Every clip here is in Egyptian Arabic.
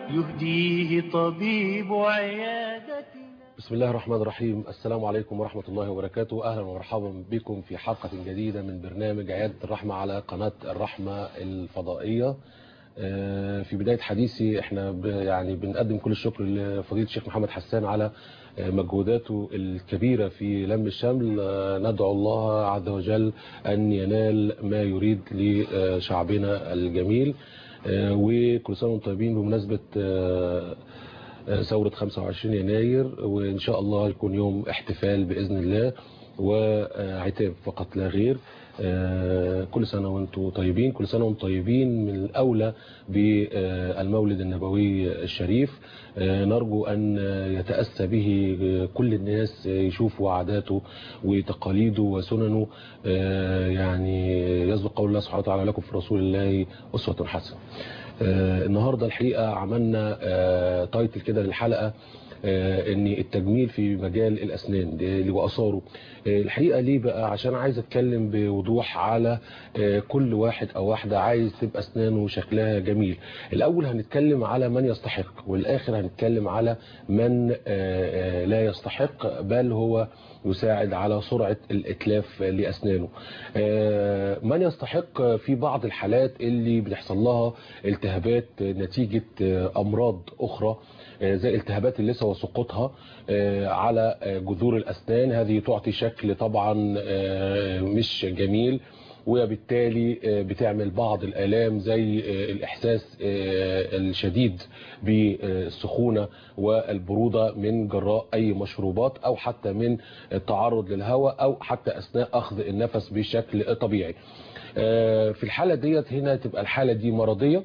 يهديه طبيب عيادتنا بسم الله الرحمن الرحيم السلام عليكم ورحمة الله وبركاته أهلا ومرحبا بكم في حلقة جديدة من برنامج عيادة الرحمة على قناة الرحمة الفضائية آه، في بداية حديثي احنا ب- يعني بنقدم كل الشكر لفضيلة الشيخ محمد حسان على آه، مجهوداته الكبيرة في لم الشمل آه، ندعو الله عز وجل أن ينال ما يريد لشعبنا الجميل آه، وكل سنة وانتم طيبين بمناسبة آه، ثورة 25 يناير وإن شاء الله يكون يوم احتفال بإذن الله وعتاب فقط لا غير آه، كل سنة وانتم طيبين كل سنة وانتم طيبين من الأولى بالمولد النبوي الشريف آه، نرجو أن يتأسى به كل الناس يشوفوا عاداته وتقاليده وسننه آه، يعني يصدق قول الله سبحانه وتعالى لكم في رسول الله أسوة حسنة آه، النهاردة الحقيقة عملنا آه، تايتل كده للحلقة آه، ان التجميل في مجال الاسنان ده- واثاره آه، الحقيقه ليه بقى عشان عايز اتكلم بوضوح على آه، كل واحد او واحده عايز تبقى اسنانه شكلها جميل الاول هنتكلم على من يستحق والاخر هنتكلم على من آه، آه، لا يستحق بل هو يساعد على سرعة الإتلاف لأسنانه آه، من يستحق في بعض الحالات اللي بيحصل لها التهابات نتيجة آه، أمراض أخرى آه، زي التهابات اللثة وسقوطها آه، على آه، جذور الأسنان هذه تعطي شكل طبعا آه، مش جميل وبالتالي آه، بتعمل بعض الآلام زي آه، الإحساس آه، الشديد بالسخونة والبرودة من جراء أي مشروبات أو حتى من التعرض للهواء أو حتى أثناء أخذ النفس بشكل طبيعي آه، في الحالة ديت هنا تبقى الحالة دي مرضية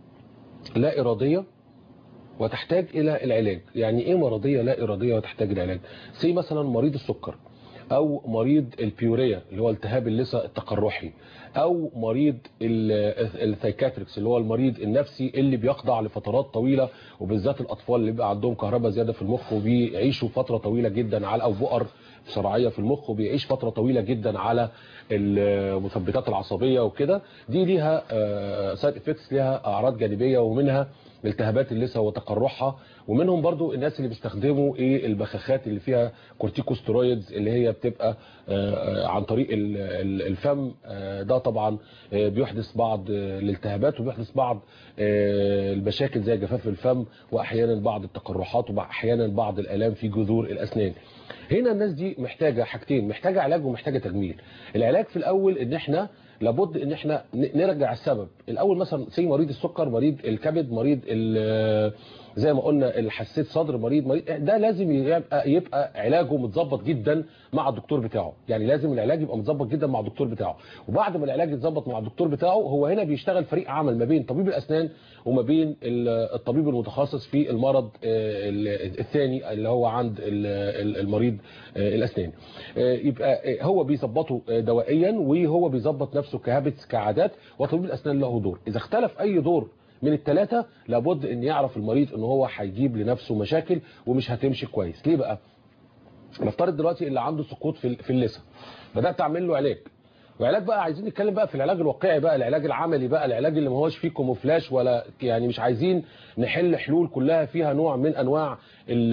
لا إرادية وتحتاج إلى العلاج يعني إيه مرضية لا إرادية وتحتاج إلى علاج زي مثلا مريض السكر او مريض البيوريا اللي هو التهاب اللثه التقرحي او مريض ال- السايكاتريكس اللي هو المريض النفسي اللي بيخضع لفترات طويله وبالذات الاطفال اللي بيبقى عندهم كهرباء زياده في المخ وبيعيشوا فتره طويله جدا على او بؤر شرعيه في المخ وبيعيش فتره طويله جدا على المثبتات العصبيه وكده دي ليها سايد افكتس ليها اعراض جانبيه ومنها التهابات اللثه وتقرحها ومنهم برضو الناس اللي بيستخدموا ايه البخاخات اللي فيها كورتيكوستيرويدز اللي هي بتبقى آه، آه، عن طريق ال- ال- الفم آه، ده طبعا آه، بيحدث بعض آه، الالتهابات وبيحدث بعض آه، المشاكل زي جفاف الفم واحيانا بعض التقرحات واحيانا بعض الالام في جذور الاسنان هنا الناس دي محتاجه حاجتين محتاجه علاج ومحتاجه تجميل العلاج في الاول ان احنا لابد ان احنا ن- نرجع السبب الاول مثلا زي مريض السكر مريض الكبد مريض ال- زي ما قلنا الحساسيه صدر مريض مريض ده لازم يبقى يبقى علاجه متظبط جدا مع الدكتور بتاعه يعني لازم العلاج يبقى متظبط جدا مع الدكتور بتاعه وبعد ما العلاج يتظبط مع الدكتور بتاعه هو هنا بيشتغل فريق عمل ما بين طبيب الاسنان وما بين ال- الطبيب المتخصص في المرض آه، ال- الثاني اللي هو عند ال- ال- المريض آه، الاسنان آه، يبقى آه، هو بيظبطه آه، دوائيا وهو بيظبط نفسه كهابتس كعادات وطبيب الاسنان له دور اذا اختلف اي دور من الثلاثه لابد ان يعرف المريض ان هو هيجيب لنفسه مشاكل ومش هتمشي كويس ليه بقى نفترض دلوقتي اللي عنده سقوط في في اللثه بدات اعمل له علاج وعلاج بقى عايزين نتكلم بقى في العلاج الواقعي بقى العلاج العملي بقى العلاج اللي ما هوش فيه كوموفلاش ولا يعني مش عايزين نحل حلول كلها فيها نوع من انواع ال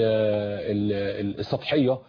ال السطحيه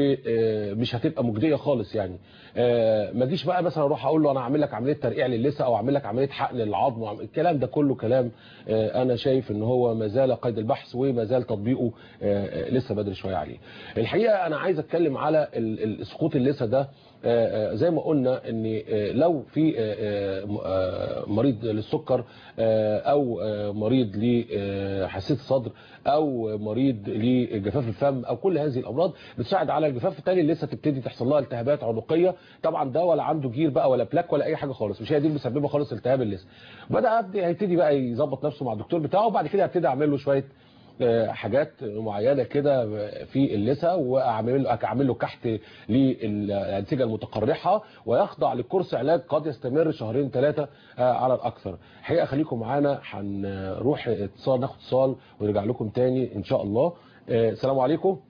ومش هتبقى مجديه خالص يعني آه، ما اجيش بقى مثلا اروح اقول له انا هعمل لك عمليه ترقيع للثه او اعمل لك عمليه حقن للعظم وأعمل- الكلام ده كله كلام آه، انا شايف ان هو ما زال قيد البحث وما زال تطبيقه آه، آه، لسه بدري شويه عليه الحقيقه انا عايز اتكلم على ال- ال- سقوط اللثه ده آه، آه، زي ما قلنا ان آه، لو في آه، آه، م- آه، مريض للسكر آه، او آه، مريض لحساسيه الصدر او مريض لجفاف الفم او كل هذه الامراض بتساعد على الجفاف التالي لسه تبتدي تحصل لها التهابات عنقيه طبعا ده ولا عنده جير بقى ولا بلاك ولا اي حاجه خالص مش هي دي اللي مسببه خالص التهاب اللثه بدا أبدي- هيبتدي بقى يظبط نفسه مع الدكتور بتاعه وبعد كده هبتدي اعمل له شويه آه، حاجات معينه كده في اللثه واعمل له اعمل له كحت للانسجه المتقرحه ويخضع لكورس علاج قد يستمر شهرين ثلاثه على الاكثر الحقيقه خليكم معانا هنروح اتصال ناخد اتصال ونرجع لكم تاني ان شاء الله آه، السلام عليكم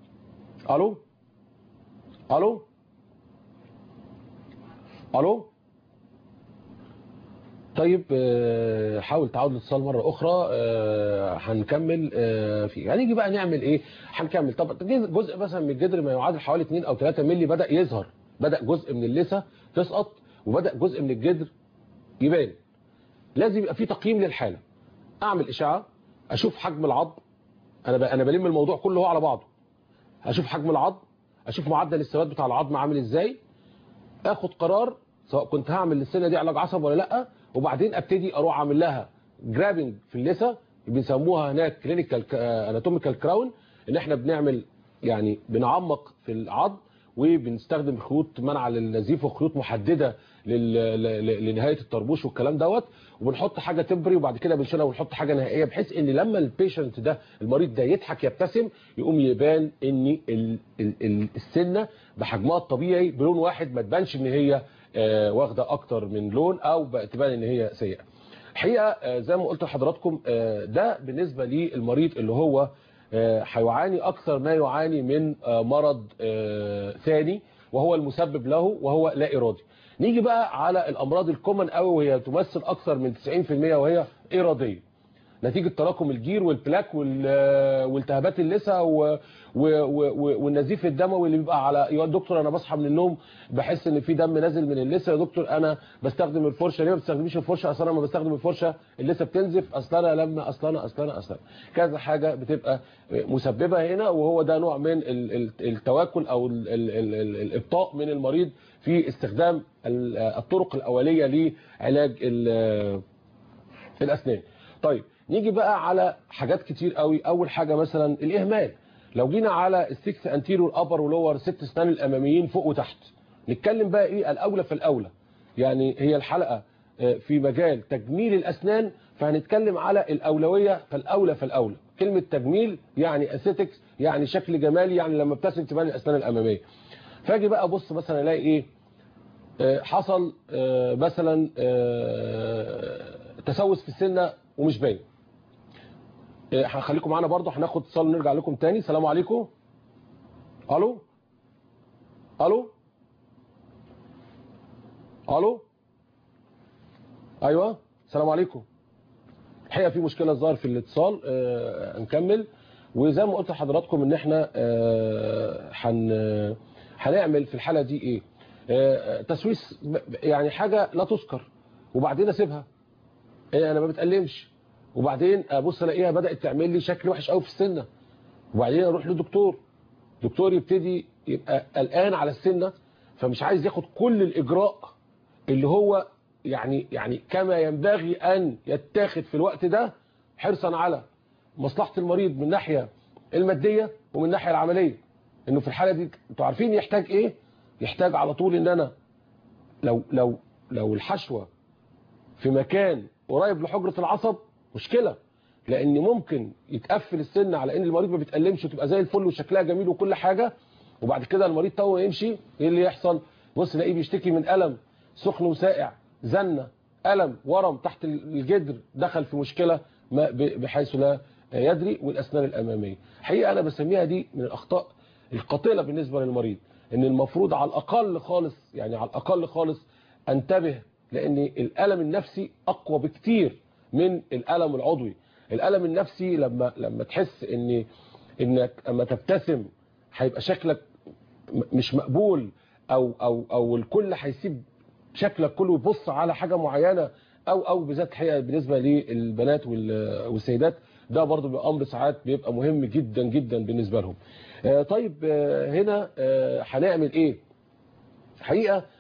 الو الو الو طيب آه، حاول تعود الاتصال مره اخرى آه، هنكمل آه، فيه هنيجي بقى نعمل ايه هنكمل طب جزء مثلا من الجدر ما يعادل حوالي 2 او 3 مللي بدا يظهر بدا جزء من اللثه تسقط وبدا جزء من الجدر يبان لازم يبقى في تقييم للحاله اعمل اشعه اشوف حجم العظم انا ب- انا بلم الموضوع كله على بعضه اشوف حجم العظم اشوف معدل الثبات بتاع العظم عامل ازاي اخد قرار سواء كنت هعمل للسنه دي علاج عصب ولا لا وبعدين ابتدي اروح اعمل لها جرابنج في اللثه بيسموها هناك كلينيكال اناتوميكال كراون ان احنا بنعمل يعني بنعمق في العظم وبنستخدم خيوط منع للنزيف وخيوط محدده لل- ل- لنهايه الطربوش والكلام دوت وبنحط حاجه تمبري وبعد كده بنشيلها ونحط حاجه نهائيه بحيث ان لما البيشنت ده المريض ده يضحك يبتسم يقوم يبان ان ال- ال- ال- السنه بحجمها الطبيعي بلون واحد ما تبانش ان هي آه، واخده اكتر من لون او بقى تبان ان هي سيئه الحقيقه آه، زي ما قلت لحضراتكم آه، ده بالنسبه للمريض اللي هو آه، هيعاني اكثر ما يعاني من آه، مرض آه، ثاني وهو المسبب له وهو لا ارادي نيجي بقى على الامراض الكومن قوي وهي تمثل اكثر من 90% وهي اراديه نتيجه تراكم الجير والبلاك وال- والتهابات اللثه و- و- و- والنزيف الدموي اللي بيبقى على يا دكتور انا بصحى من النوم بحس ان في دم نازل من اللثه يا دكتور انا بستخدم الفرشه ليه ما بتستخدميش الفرشه اصل انا لما بستخدم الفرشه اللثه بتنزف اصل انا لما اصل انا اصل انا اصل أنا. كذا حاجه بتبقى مسببه هنا وهو ده نوع من ال- ال- التواكل او ال- ال- ال- ال- الابطاء من المريض في استخدام ال- الطرق الاوليه لعلاج ال- الاسنان طيب نيجي بقى على حاجات كتير قوي اول حاجه مثلا الاهمال لو جينا على السكس انتيريور ابر ولور ست اسنان الاماميين فوق وتحت نتكلم بقى ايه الاولى في الاولى يعني هي الحلقه آه، في مجال تجميل الاسنان فهنتكلم على الاولويه فالاولى فالاولى كلمه تجميل يعني اسيتكس يعني شكل جمالي يعني لما ابتسم تبان الاسنان الاماميه فاجي بقى ابص مثلا الاقي ايه آه، حصل آه، مثلا آه، تسوس في السنه ومش باين آه، هخليكم معانا برضه هناخد اتصال ونرجع لكم تاني السلام عليكم الو الو الو ايوه السلام عليكم الحقيقه في مشكله ظهر في الاتصال آه، هنكمل وزي ما قلت لحضراتكم ان احنا آه، هن هنعمل في الحاله دي ايه آه، تسويس ب- يعني حاجه لا تذكر وبعدين اسيبها إيه انا ما بتألمش وبعدين ابص الاقيها بدات تعمل لي شكل وحش قوي في السنه وبعدين اروح لدكتور دكتور يبتدي يبقى قلقان على السنه فمش عايز ياخد كل الاجراء اللي هو يعني يعني كما ينبغي ان يتاخد في الوقت ده حرصا على مصلحه المريض من الناحيه الماديه ومن الناحيه العمليه انه في الحاله دي انتوا عارفين يحتاج ايه يحتاج على طول ان انا لو لو لو الحشوه في مكان قريب لحجره العصب مشكله لان ممكن يتقفل السن على ان المريض ما بيتألمش وتبقى زي الفل وشكلها جميل وكل حاجه وبعد كده المريض تو ما يمشي ايه اللي يحصل بص تلاقيه بيشتكي من الم سخن وساقع زنه الم ورم تحت الجدر دخل في مشكله ما ب- بحيث لا يدري والاسنان الاماميه حقيقه انا بسميها دي من الاخطاء القاتله بالنسبه للمريض ان المفروض على الاقل خالص يعني على الاقل خالص انتبه لان الالم النفسي اقوى بكتير من الالم العضوي الالم النفسي لما لما تحس ان انك اما تبتسم هيبقى شكلك م- مش مقبول او او او الكل هيسيب شكلك كله يبص على حاجه معينه او او بالذات الحقيقه بالنسبه للبنات وال- والسيدات ده برضو بيبقى امر ساعات بيبقى مهم جدا جدا بالنسبه لهم آه، طيب آه، هنا آه، هنعمل ايه حقيقه آه،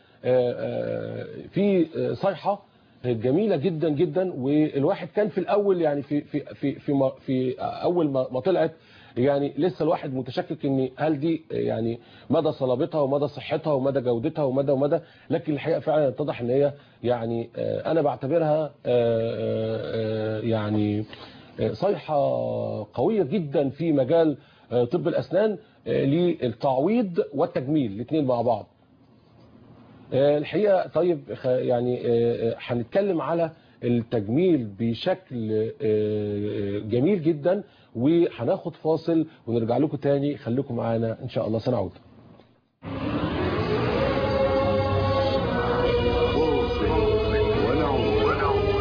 آه، في آه، صيحه جميله جدا جدا والواحد كان في الاول يعني في في في في, ما- في اول ما ما طلعت يعني لسه الواحد متشكك ان هل دي يعني مدى صلابتها ومدى صحتها ومدى جودتها ومدى ومدى لكن الحقيقه فعلا اتضح ان هي يعني آه، انا بعتبرها آه، آه، آه، يعني آه، صيحه قويه جدا في مجال آه، طب الاسنان آه، للتعويض والتجميل الاثنين مع بعض آه، الحقيقه طيب خ- يعني آه، آه، هنتكلم على التجميل بشكل آه، آه، جميل جدا وهناخد فاصل ونرجع لكم تاني خليكم معانا ان شاء الله سنعود ونعود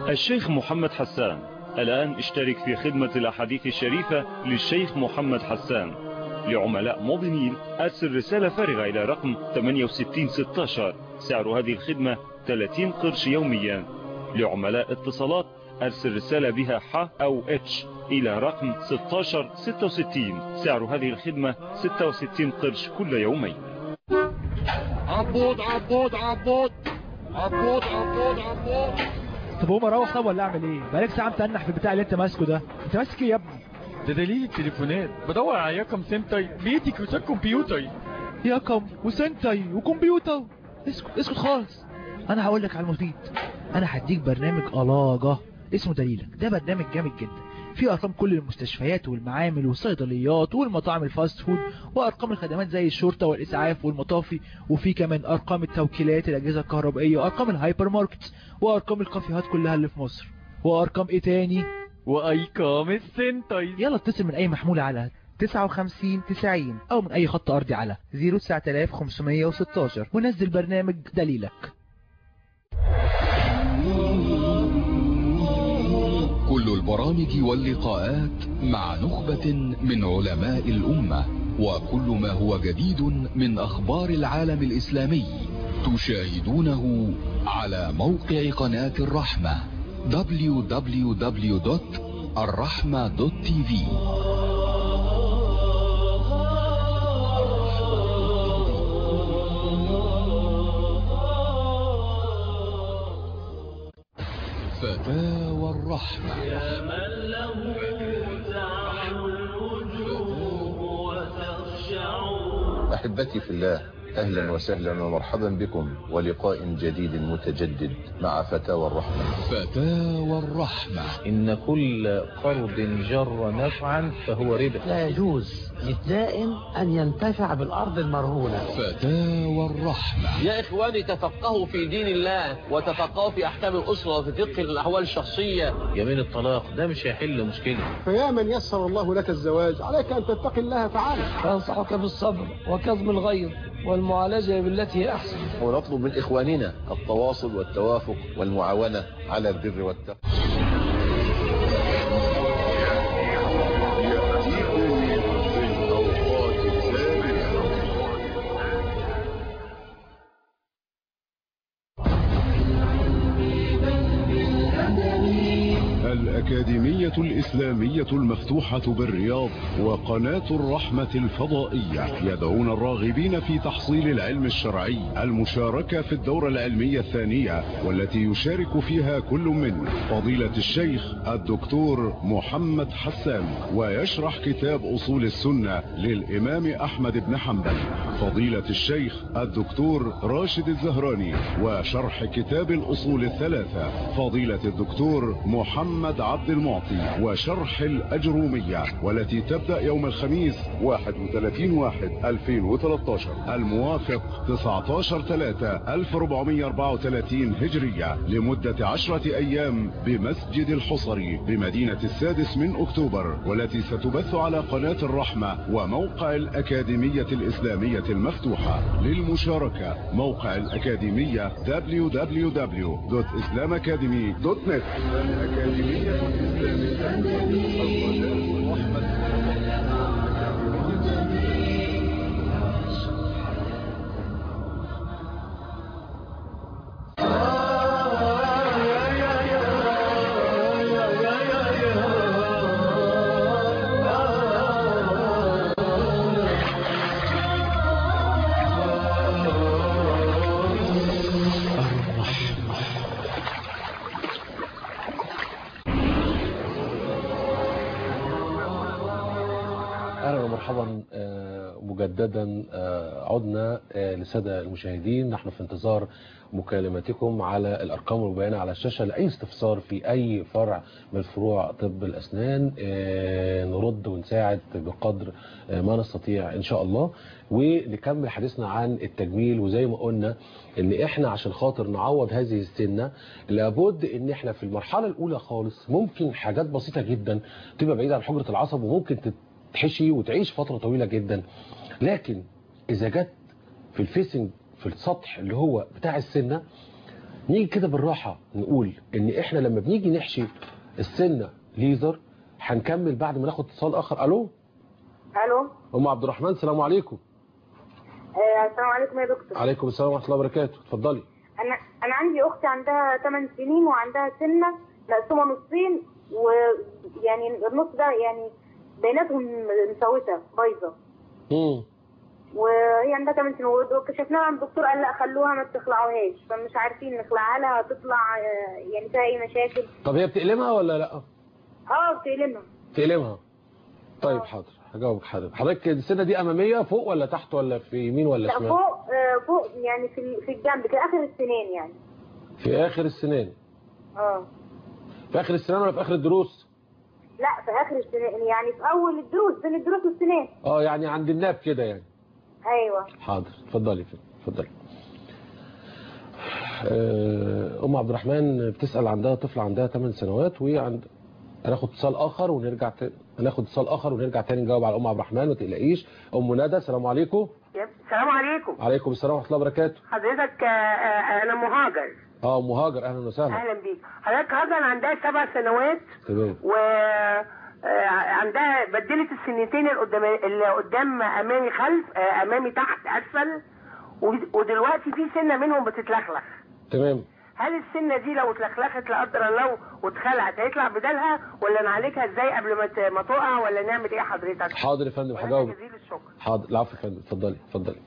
الشيخ محمد حسان الآن اشترك في خدمة الأحاديث الشريفة للشيخ محمد حسان لعملاء موبينيل أرسل رسالة فارغة إلى رقم 6816 سعر هذه الخدمة 30 قرش يوميا لعملاء اتصالات أرسل رسالة بها ح أو اتش إلى رقم 1666 سعر هذه الخدمة 66 قرش كل يومين عبود عبود عبود عبود عبود عبود طب قوم اروح طب ولا اعمل ايه بقالك ساعه متنح في البتاع اللي انت ماسكه ده انت ماسك ايه يا ابني ده دليل التليفونات بدور على ياكم سنتاي بيتي كروسات كمبيوتر ياكم وسنتاي وكمبيوتر اسكت اسكت خالص انا هقول لك على المفيد انا هديك برنامج الاجه اسمه دليلك ده برنامج جامد جدا فيه ارقام كل المستشفيات والمعامل والصيدليات والمطاعم الفاست فود وارقام الخدمات زي الشرطه والاسعاف والمطافي وفي كمان ارقام التوكيلات الاجهزه الكهربائيه وارقام الهايبر ماركت وارقام الكافيهات كلها اللي في مصر وارقام ايه تاني وايكام السنتاي يلا اتصل من اي محمول على 59 90 او من اي خط ارضي على 09516 ونزل برنامج دليلك كل البرامج واللقاءات مع نخبة من علماء الأمة وكل ما هو جديد من أخبار العالم الإسلامي تشاهدونه على موقع قناة الرحمة www.الرحمة.tv فتاوى الرحمة يا من له تعالوا الوجوه وتخشع أحبتي في الله أهلا وسهلا ومرحبا بكم ولقاء جديد متجدد مع فتاوى الرحمة فتاوى الرحمة إن كل قرض جر نفعا فهو ربا لا يجوز للدائن أن ينتفع بالأرض المرهونة فتاوى الرحمة يا إخواني تفقهوا في دين الله وتفقهوا في أحكام الأسرة وفي فقه الأحوال الشخصية يمين الطلاق ده مش هيحل مشكلة فيا من يسر الله لك الزواج عليك أن تتقي الله تعالى فانصحك بالصبر وكظم الغيظ والمعالجة بالتي هي أحسن ونطلب من إخواننا التواصل والتوافق والمعاونة على البر والتقوى الأكاديمية الإسلامية المفتوحة بالرياض وقناة الرحمة الفضائية يدعون الراغبين في تحصيل العلم الشرعي المشاركة في الدورة العلمية الثانية والتي يشارك فيها كل من فضيلة الشيخ الدكتور محمد حسان ويشرح كتاب أصول السنة للإمام أحمد بن حنبل فضيلة الشيخ الدكتور راشد الزهراني وشرح كتاب الأصول الثلاثة فضيلة الدكتور محمد عبد المعطي وشرح الأجرومية والتي تبدأ يوم الخميس 31 واحد 2013 الموافق 19 3 1434 هجرية لمدة عشرة أيام بمسجد الحصري بمدينة السادس من أكتوبر والتي ستبث على قناة الرحمة وموقع الأكاديمية الإسلامية المفتوحة للمشاركة موقع الأكاديمية www.islamacademy.net الأكاديمية اهلا ومرحبا آه، مجددا آه، عدنا آه، لسادة المشاهدين نحن في انتظار مكالمتكم على الارقام المبينه على الشاشه لاي استفسار في اي فرع من فروع طب الاسنان آه، نرد ونساعد بقدر آه، ما نستطيع ان شاء الله ونكمل حديثنا عن التجميل وزي ما قلنا ان احنا عشان خاطر نعوض هذه السنه لابد ان احنا في المرحله الاولى خالص ممكن حاجات بسيطه جدا تبقى بعيده عن حجره العصب وممكن تتحشي وتعيش فتره طويله جدا لكن اذا جت في الفيسنج في السطح اللي هو بتاع السنه نيجي كده بالراحه نقول ان احنا لما بنيجي نحشي السنه ليزر هنكمل بعد ما ناخد اتصال اخر الو الو ام عبد الرحمن السلام عليكم آه، السلام عليكم يا دكتور عليكم السلام ورحمه الله وبركاته اتفضلي انا انا عندي اختي عندها 8 سنين وعندها سنه مقسومه نصين ويعني النص ده يعني بيناتهم مسوسه بايظه امم وهي عندها 8 سنين وكشفناها عند الدكتور قال لا خلوها ما تخلعوهاش فمش عارفين نخلعها لها تطلع آه، يعني فيها اي مشاكل طب هي بتألمها ولا لا اه بتألمها تألمها طيب حاضر هجاوبك حضرتك حضرتك السنه دي اماميه فوق ولا تحت ولا في يمين ولا لا شمال فوق آه، فوق يعني في ال- في الجنب في اخر السنين يعني في اخر السنان اه في اخر السنان ولا في اخر الدروس لا في اخر السنين يعني في اول الدروس بين الدروس والسنين اه يعني عند الناب كده يعني ايوه حاضر اتفضلي فندم، اتفضلي آه، ام عبد الرحمن بتسال عندها طفل عندها 8 سنوات وهي عند هناخد اتصال اخر ونرجع ت... هناخد اتصال اخر ونرجع تاني نجاوب على ام عبد الرحمن ما تقلقيش ام ندى السلام عليكم السلام عليكم عليكم السلام ورحمه الله وبركاته حضرتك آه، آه، انا مهاجر اه ام هاجر اهلا وسهلا اهلا بيك حضرتك هاجر عندها سبع سنوات تمام و آه، عندها بدلت السنتين اللي قدام اللي قدام امامي خلف آه، امامي تحت اسفل و- ودلوقتي في سنه منهم بتتلخلخ تمام هل السنه دي لو اتلخلخت لا قدر الله واتخلعت هيطلع بدالها ولا نعالجها ازاي قبل ما ت- ما تقع ولا نعمل ايه حضرتك؟ حاضر يا فندم هجاوبك جزيل الشكر حاضر العفو يا فندم اتفضلي اتفضلي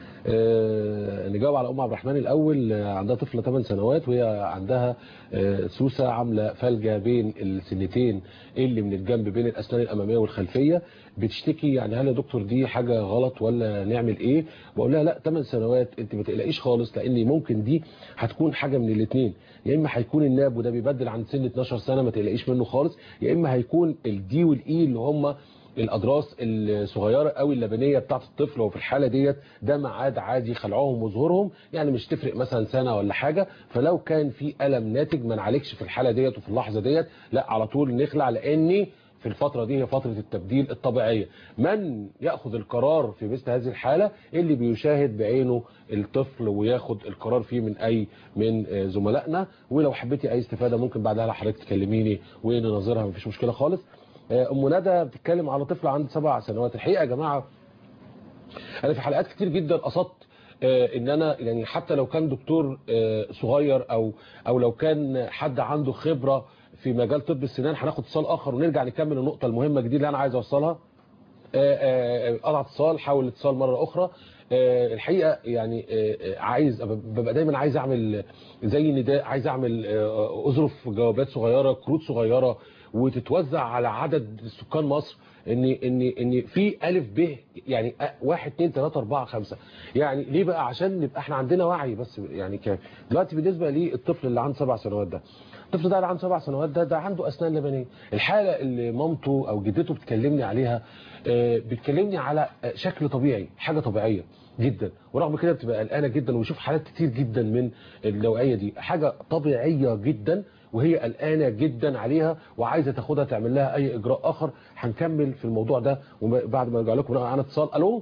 آه نجاوب على ام عبد الرحمن الاول آه، عندها طفله 8 سنوات وهي عندها آه سوسه عامله فلجه بين السنتين اللي من الجنب بين الاسنان الاماميه والخلفيه بتشتكي يعني هل يا دكتور دي حاجه غلط ولا نعمل ايه بقول لها لا 8 سنوات انت ما تقلقيش خالص لان ممكن دي هتكون حاجه من الاثنين يا اما هيكون الناب وده بيبدل عن سن 12 سنه ما تقلقيش منه خالص يا اما هيكون الدي والاي اللي هم الاضراس الصغيره قوي اللبنيه بتاعت الطفل وفي الحاله ديت ده ميعاد عادي خلعهم وظهورهم يعني مش تفرق مثلا سنه ولا حاجه فلو كان في الم ناتج ما نعالجش في الحاله ديت وفي اللحظه ديت لا على طول نخلع لاني في الفترة دي هي فترة التبديل الطبيعية من يأخذ القرار في مثل هذه الحالة اللي بيشاهد بعينه الطفل وياخد القرار فيه من أي من آه، زملائنا ولو حبيتي أي استفادة ممكن بعدها حضرتك تكلميني وننظرها مفيش مشكلة خالص آه، أم ندى بتتكلم على طفل عنده سبع سنوات الحقيقة يا جماعة انا في حلقات كتير جدا قصدت آه، ان انا يعني حتى لو كان دكتور آه، صغير او او لو كان حد عنده خبره في مجال طب السنان هناخد اتصال اخر ونرجع نكمل النقطه المهمه الجديده اللي انا عايز اوصلها آه، آه، قطع اتصال حاول الاتصال مره اخرى آه، الحقيقه يعني آه، آه، عايز ببقى دايما عايز اعمل زي نداء عايز اعمل آه، اظرف جوابات صغيره كروت صغيره وتتوزع على عدد سكان مصر ان ان ان في الف ب يعني أ- واحد اتنين تلاته اربعه خمسه يعني ليه بقى عشان نبقى احنا عندنا وعي بس يعني كام دلوقتي بالنسبه للطفل اللي عنده سبع سنوات ده الطفل ده اللي عنده سبع سنوات ده ده عنده اسنان لبنيه الحاله اللي مامته او جدته بتكلمني عليها آه، بتكلمني على آه، شكل طبيعي حاجه طبيعيه جدا ورغم كده بتبقى قلقانه جدا ويشوف حالات كتير جدا من النوعيه دي حاجه طبيعيه جدا وهي قلقانه جدا عليها وعايزه تاخدها تعمل لها اي اجراء اخر هنكمل في الموضوع ده وبعد ما ارجع لكم معانا اتصال الو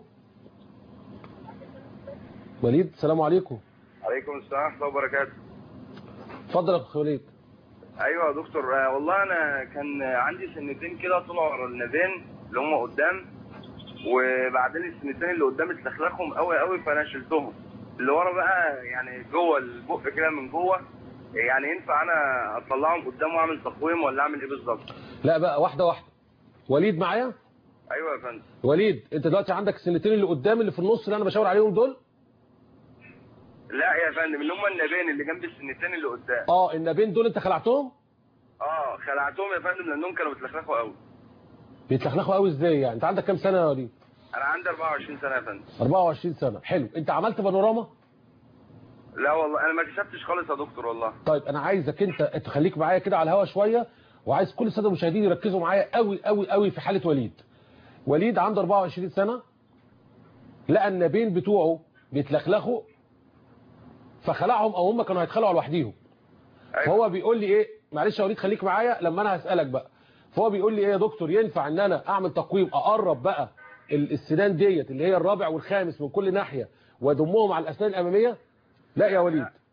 وليد السلام عليكم عليكم السلام ورحمه الله وبركاته اتفضل يا اخو وليد ايوه يا دكتور آه، والله انا كان عندي سنتين كده طلعوا ورا النابين اللي هم قدام وبعدين السنتين اللي قدام اتلخلخهم قوي قوي فانا شلتهم اللي ورا بقى يعني جوه البق كده من جوه يعني ينفع انا اطلعهم قدام واعمل تقويم ولا اعمل ايه بالظبط لا بقى واحده واحده وليد معايا ايوه يا فندم وليد انت دلوقتي عندك السنتين اللي قدام اللي في النص اللي انا بشاور عليهم دول لا يا فندم اللي هم النابين اللي جنب السنتين اللي قدام اه النابين دول انت خلعتهم اه خلعتهم يا فندم لانهم كانوا بيتلخلخوا قوي بيتلخلخوا قوي ازاي يعني انت عندك كام سنه يا وليد انا عندي 24 سنه يا فندم 24 سنه حلو انت عملت بانوراما لا والله انا ما كشفتش خالص يا دكتور والله طيب انا عايزك انت تخليك معايا كده على الهوا شويه وعايز كل الساده المشاهدين يركزوا معايا قوي قوي قوي في حاله وليد وليد عنده 24 سنه لقى النابين بتوعه بيتلخلخوا فخلعهم او هم كانوا هيتخلعوا لوحديهم فهو بيقول لي ايه معلش يا وليد خليك معايا لما انا هسالك بقى فهو بيقول لي ايه يا دكتور ينفع ان انا اعمل تقويم اقرب بقى ال- السنان ديت اللي هي الرابع والخامس من كل ناحيه واضمهم على الاسنان الاماميه لا يا وليد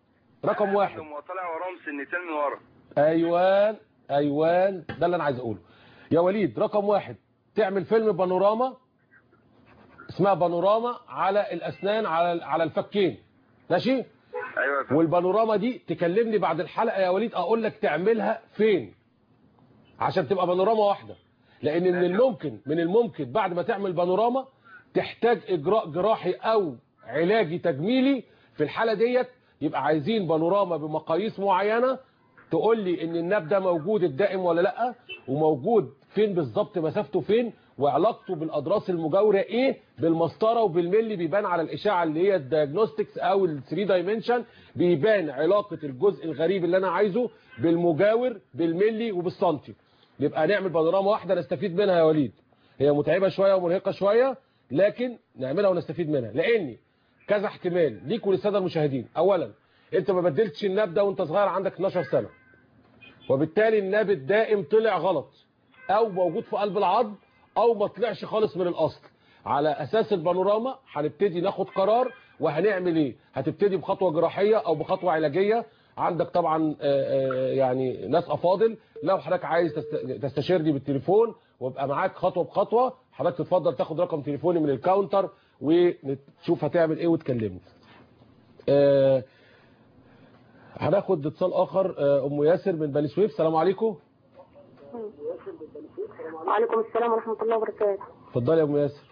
رقم واحد لما طالع وراهم سنتين من ورا ايوان ايوان ده اللي انا عايز اقوله يا وليد رقم واحد تعمل فيلم بانوراما اسمها بانوراما على الاسنان على على الفكين ماشي ايوه يا فندم. والبانوراما دي تكلمني بعد الحلقه يا وليد اقول لك تعملها فين عشان تبقى بانوراما واحده لان من الممكن من الممكن بعد ما تعمل بانوراما تحتاج اجراء جراحي او علاجي تجميلي في الحاله ديت يبقى عايزين بانوراما بمقاييس معينه تقول لي ان الناب ده موجود الدائم ولا لا وموجود فين بالظبط مسافته فين وعلاقته بالاضراس المجاوره ايه بالمسطره وبالملي بيبان على الاشعه اللي هي الدياجنوستكس او ال 3 دايمنشن بيبان علاقه الجزء الغريب اللي انا عايزه بالمجاور بالملي وبالسنتي يبقى نعمل بانوراما واحده نستفيد منها يا وليد هي متعبه شويه ومرهقه شويه لكن نعملها ونستفيد منها لان كذا احتمال ليك وللساده المشاهدين اولا انت ما بدلتش الناب ده وانت صغير عندك 12 سنه وبالتالي الناب الدائم طلع غلط او موجود في قلب العظم او ما طلعش خالص من الاصل على اساس البانوراما هنبتدي ناخد قرار وهنعمل ايه هتبتدي بخطوه جراحيه او بخطوه علاجيه عندك طبعا آه، آه، يعني ناس افاضل لو حضرتك عايز تست- تستشيرني بالتليفون وابقى معاك خطوه بخطوه حضرتك تتفضل تاخد رقم تليفوني من الكاونتر ونشوف هتعمل ايه وتكلمني آه، هناخد اتصال اخر آه، ام ياسر من بني سويف السلام عليكم وعليكم السلام ورحمة الله وبركاته اتفضلي يا ام ياسر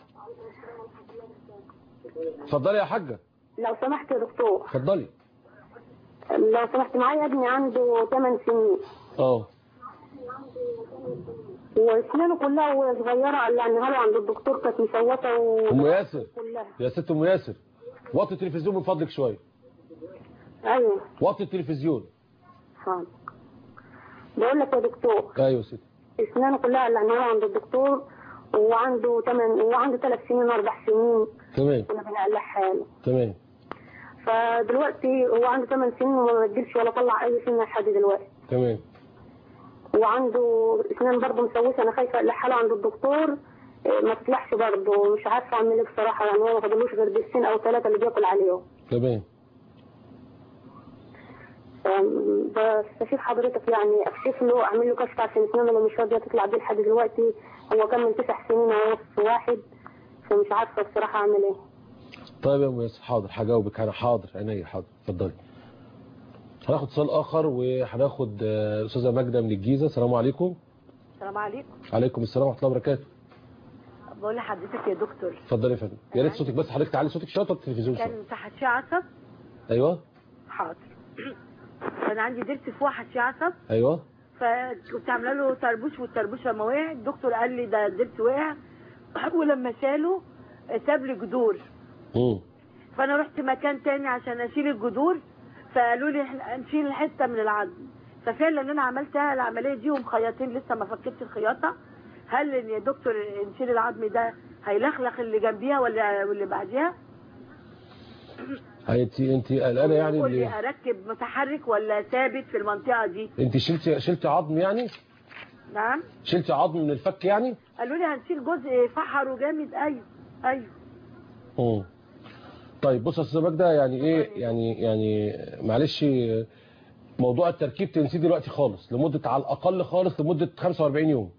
اتفضلي يا حاجه لو سمحت يا دكتور اتفضلي لو سمحت معايا ابني عنده 8 سنين اه واسنانه كلها وهي صغيرة قلعناها له عند الدكتور كانت مسوته و... ام ياسر كلها يا ست ام ياسر وطي التلفزيون من فضلك شويه ايوه وطي التلفزيون حاضر بقول لك يا دكتور ايوه يا ست اسنانه كلها قلعناها له عند الدكتور وعنده 8 وعنده 3 سنين واربع سنين تمام كنا بنقلعها له تمام فدلوقتي هو عنده 8 سنين وما بدلش ولا طلع اي سنه لحد دلوقتي تمام وعنده اسنان برضه مسوسه انا خايفه اقلعها له عند الدكتور إيه، ما تطلعش برضه مش عارفه اعمل ايه بصراحه يعني هو ما فاضلوش غير دستين او ثلاثه اللي بياكل عليهم تمام أم، بستشير حضرتك يعني اكشف له اعمل له كشف عشان اسنانه اللي مش راضيه تطلع دي لحد دلوقتي هو كان من تسع سنين اهو في واحد فمش عارفه بصراحه اعمل ايه طيب يا ام ياسر حاضر هجاوبك انا حاضر عينيا حاضر اتفضلي هناخد اتصال اخر وهناخد آه، الاستاذه ماجده من الجيزه السلام عليكم السلام عليكم عليكم السلام ورحمه الله وبركاته بقول لحضرتك يا دكتور اتفضلي يا فندم يا ريت صوتك بس حضرتك تعلي صوتك شويه وطي التلفزيون شويه كان تحت فيه عصب ايوه حاضر كان عندي ضرس في واحد فيه عصب ايوه فكنت عامله له طربوش والطربوش لما وقع الدكتور قال لي ده الضرس وقع ولما شاله ساب لي جذور امم فانا رحت مكان تاني عشان اشيل الجذور فقالوا لي احنا نشيل حته من العظم ففعلا انا عملتها العمليه دي ومخيطين لسه ما فكتش الخياطه هل إن يا دكتور نشيل العظم ده هيلخلخ اللي جنبيها ولا واللي بعديها انت انت قلقانه يعني يقول لي اللي اركب متحرك ولا ثابت في المنطقه دي انت شلتي شلتي عظم يعني نعم شلتي عظم من الفك يعني قالوا لي هنشيل جزء فحره جامد ايوه ايوه امم طيب بص يا استاذه ماجده يعني ايه يعني يعني معلش موضوع التركيب تنسيه دلوقتي خالص لمده على الاقل خالص لمده 45 يوم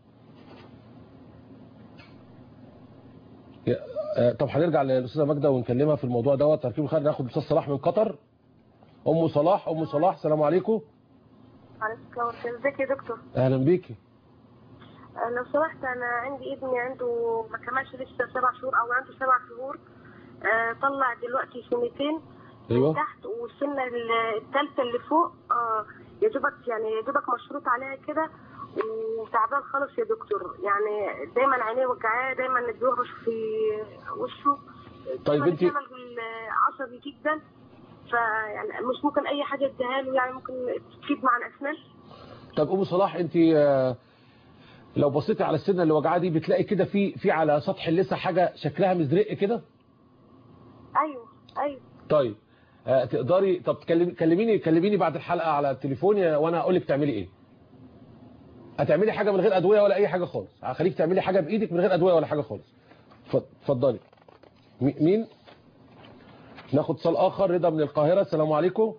يا- آه، طب هنرجع للاستاذه ماجده ونكلمها في الموضوع دوت تركيب الخارج ناخد الاستاذ صلاح من قطر ام صلاح ام صلاح السلام عليكم عليكم السلام ورحمة الله. ازيك يا دكتور اهلا بيكي آه، لو سمحت انا عندي ابني عنده ما كملش لسه سبع شهور او عنده سبع شهور آه، طلع دلوقتي سنتين ايوه من تحت والسنه ال- الثالثه اللي فوق آه، يا دوبك يعني يا دوبك مشروط عليها كده وتعبان خالص يا دكتور يعني دايما عينيه وجعاه دايما بيهرش في وشه طيب دايماً انت الجمل عصبي جدا فيعني مش ممكن اي حاجه اديها له يعني ممكن تفيد مع الاسنان طب ام صلاح انت آه، لو بصيتي على السنه اللي وجعها دي بتلاقي كده في في على سطح اللثه حاجه شكلها مزرق كده ايوه ايوه طيب آه، تقدري طب تكلمي كلميني كلميني بعد الحلقه على التليفون يا- وانا هقول لك تعملي ايه هتعملي حاجه من غير ادويه ولا اي حاجه خالص هخليك تعملي حاجه بايدك من غير ادويه ولا حاجه خالص اتفض- اتفضلي مي- مين ناخد اتصال اخر رضا من القاهره السلام عليكم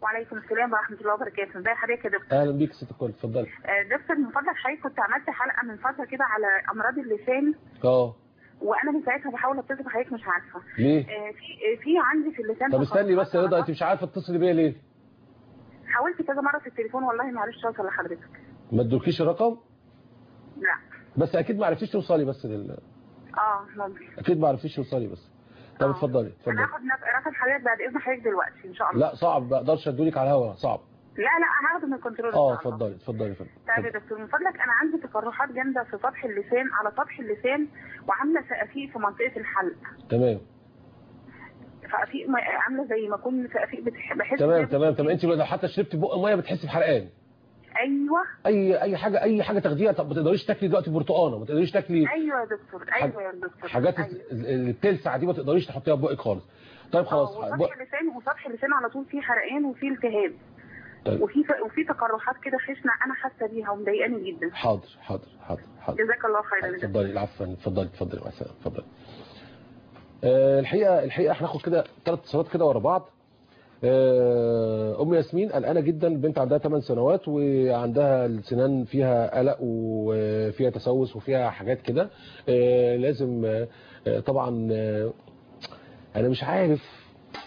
وعليكم السلام ورحمه الله وبركاته ازي حضرتك يا دكتور اهلا بيك ست الكل اتفضلي آه، دكتور من فضلك حضرتك كنت عملت حلقه من فتره كده على امراض اللسان اه وانا من ساعتها بحاول اتصل بحضرتك مش عارفه ليه؟ آه، في آه، في عندي في اللسان طب استني بس يا رضا انت مش عارفه تتصلي بيا ليه؟ حاولت كذا مره في التليفون والله ما عرفتش اوصل لحضرتك ما ادوكيش الرقم؟ لا بس اكيد ما عرفتيش توصلي بس لل... اه ممكن اكيد ما عرفتيش توصلي بس طب اتفضلي انا اتفضلي هاخد نف- رقم حضرتك بعد اذن حضرتك دلوقتي ان شاء الله لا صعب ما اقدرش ادولك على الهوا صعب لا لا هاخده من الكنترول اه اتفضلي اتفضلي يا فندم طيب يا دكتور من فضلك انا عندي تقرحات جامده في سطح اللسان على سطح اللسان وعامله سقافيق في منطقه الحلق تمام سقافيق ما- عامله زي ما اكون سقافيق بتح- بحس تمام كده- تمام تمام انت لو حتى شربتي بق ميه بتحسي بحرقان ايوه اي اي حاجه اي حاجه تاخديها طب ما تقدريش تاكلي دلوقتي برتقانه ما تقدريش تاكلي ايوه يا دكتور ايوه يا دكتور حاجات أيوة. اللي بتلسع دي ما تقدريش تحطيها في بقك خالص طيب خلاص آه، بق- وسطح اللسان وسطح اللسان على طول فيه حرقان وفيه التهاب طيب. وفي وفي تقرحات كده خشنه انا حاسه بيها ومضايقاني جدا حاضر حاضر حاضر حاضر جزاك الله خيرا يا دكتور. اتفضلي العفو اتفضلي اتفضلي مع السلامه اتفضلي آه، الحقيقه الحقيقه احنا هناخد كده ثلاث اتصالات كده ورا بعض آه، ام ياسمين قلقانه جدا البنت عندها 8 سنوات وعندها السنان فيها قلق وفيها تسوس وفيها حاجات كده آه، لازم آه، آه، طبعا آه، انا مش عارف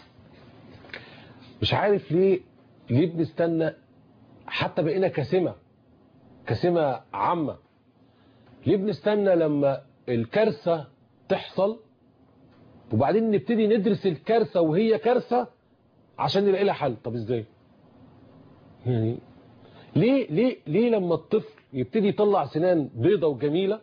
مش عارف ليه ليه بنستنى حتى بقينا كسمه كسمه عامه ليه بنستنى لما الكارثه تحصل وبعدين نبتدي ندرس الكارثه وهي كارثه عشان نلاقي لها حل طب ازاي يعني ليه ليه ليه لما الطفل يبتدي يطلع سنان بيضة وجميلة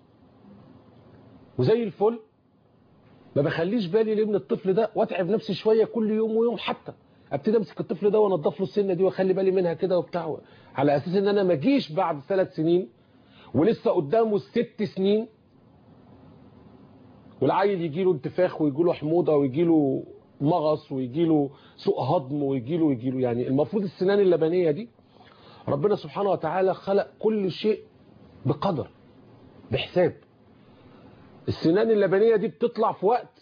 وزي الفل ما بخليش بالي ليه من الطفل ده واتعب نفسي شوية كل يوم ويوم حتى ابتدي امسك الطفل ده وانضف له السنه دي واخلي بالي منها كده وبتاع على اساس ان انا ما اجيش بعد ثلاث سنين ولسه قدامه ست سنين والعيل يجي له انتفاخ ويجي له حموضه ويجي له مغص ويجي له سوء هضم ويجي له ويجي له يعني المفروض السنان اللبنيه دي ربنا سبحانه وتعالى خلق كل شيء بقدر بحساب السنان اللبنيه دي بتطلع في وقت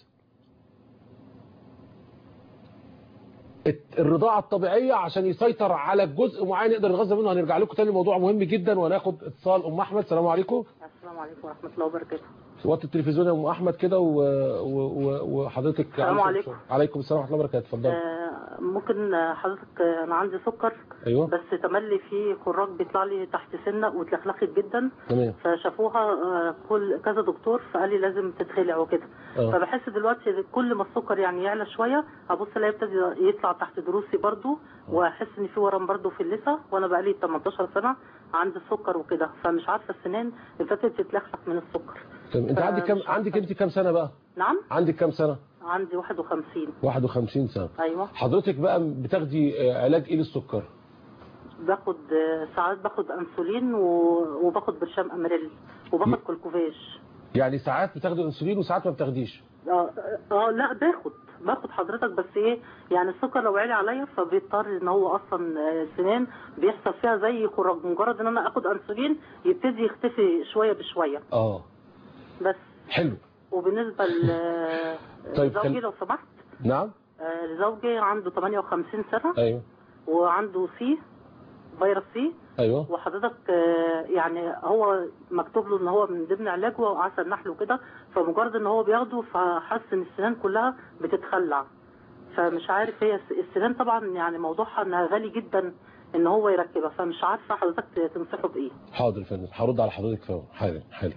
الرضاعة الطبيعية عشان يسيطر على جزء معين يقدر يتغذى منه هنرجع لكم تاني موضوع مهم جدا وهناخد اتصال ام احمد السلام عليكم السلام عليكم ورحمة الله وبركاته وقت التلفزيون يا ام احمد كده و... و... و... وحضرتك السلام عايزة- عليكم. عليكم السلام ورحمه الله وبركاته اتفضلي آه، ممكن آه، حضرتك آه، أنا عندي سكر ايوه بس تملي في خراج بيطلع لي تحت سنة واتلخلخت جدا تمام فشافوها آه، كل كذا دكتور فقال لي لازم تتخلع وكده آه. فبحس دلوقتي كل ما السكر يعني يعلى شوية ابص الاقيه ابتدي يطلع تحت ضروسي برضو واحس ان في ورم برضو في اللثه وانا بقالي 18 سنه عندي السكر وكده فمش عارفه السنان ابتدت تتلخلخ من السكر طب انت عندك كام عندك انت كام سنه بقى نعم عندك كام سنه عندي 51 51 سنه ايوه حضرتك بقى بتاخدي آه، علاج ايه للسكر باخد آه، ساعات باخد انسولين و- وباخد برشام امريل وباخد كلكوفاش يعني ساعات بتاخدي انسولين وساعات ما بتاخديش اه اه لا باخد باخد حضرتك بس ايه يعني السكر لو عالي عليا فبيضطر ان هو اصلا آه، السنان بيحصل فيها زي خراج مجرد ان انا اخد انسولين يبتدي يختفي شويه بشويه اه بس حلو وبالنسبه طيب، لزوجي خل- لو سمحت نعم آه، زوجي عنده 58 سنه ايوه وعنده سي فيروس سي ايوه وحضرتك آه، يعني هو مكتوب له ان هو من ضمن علاجه عسل نحل وكده فمجرد ان هو بياخده فحس ان السنان كلها بتتخلع فمش عارف هي الس- السنان طبعا يعني موضوعها انها غالي جدا ان هو يركبها فمش عارفه حضرتك تنصحه بايه حاضر يا فندم هرد على حضرتك فورا حالا حالا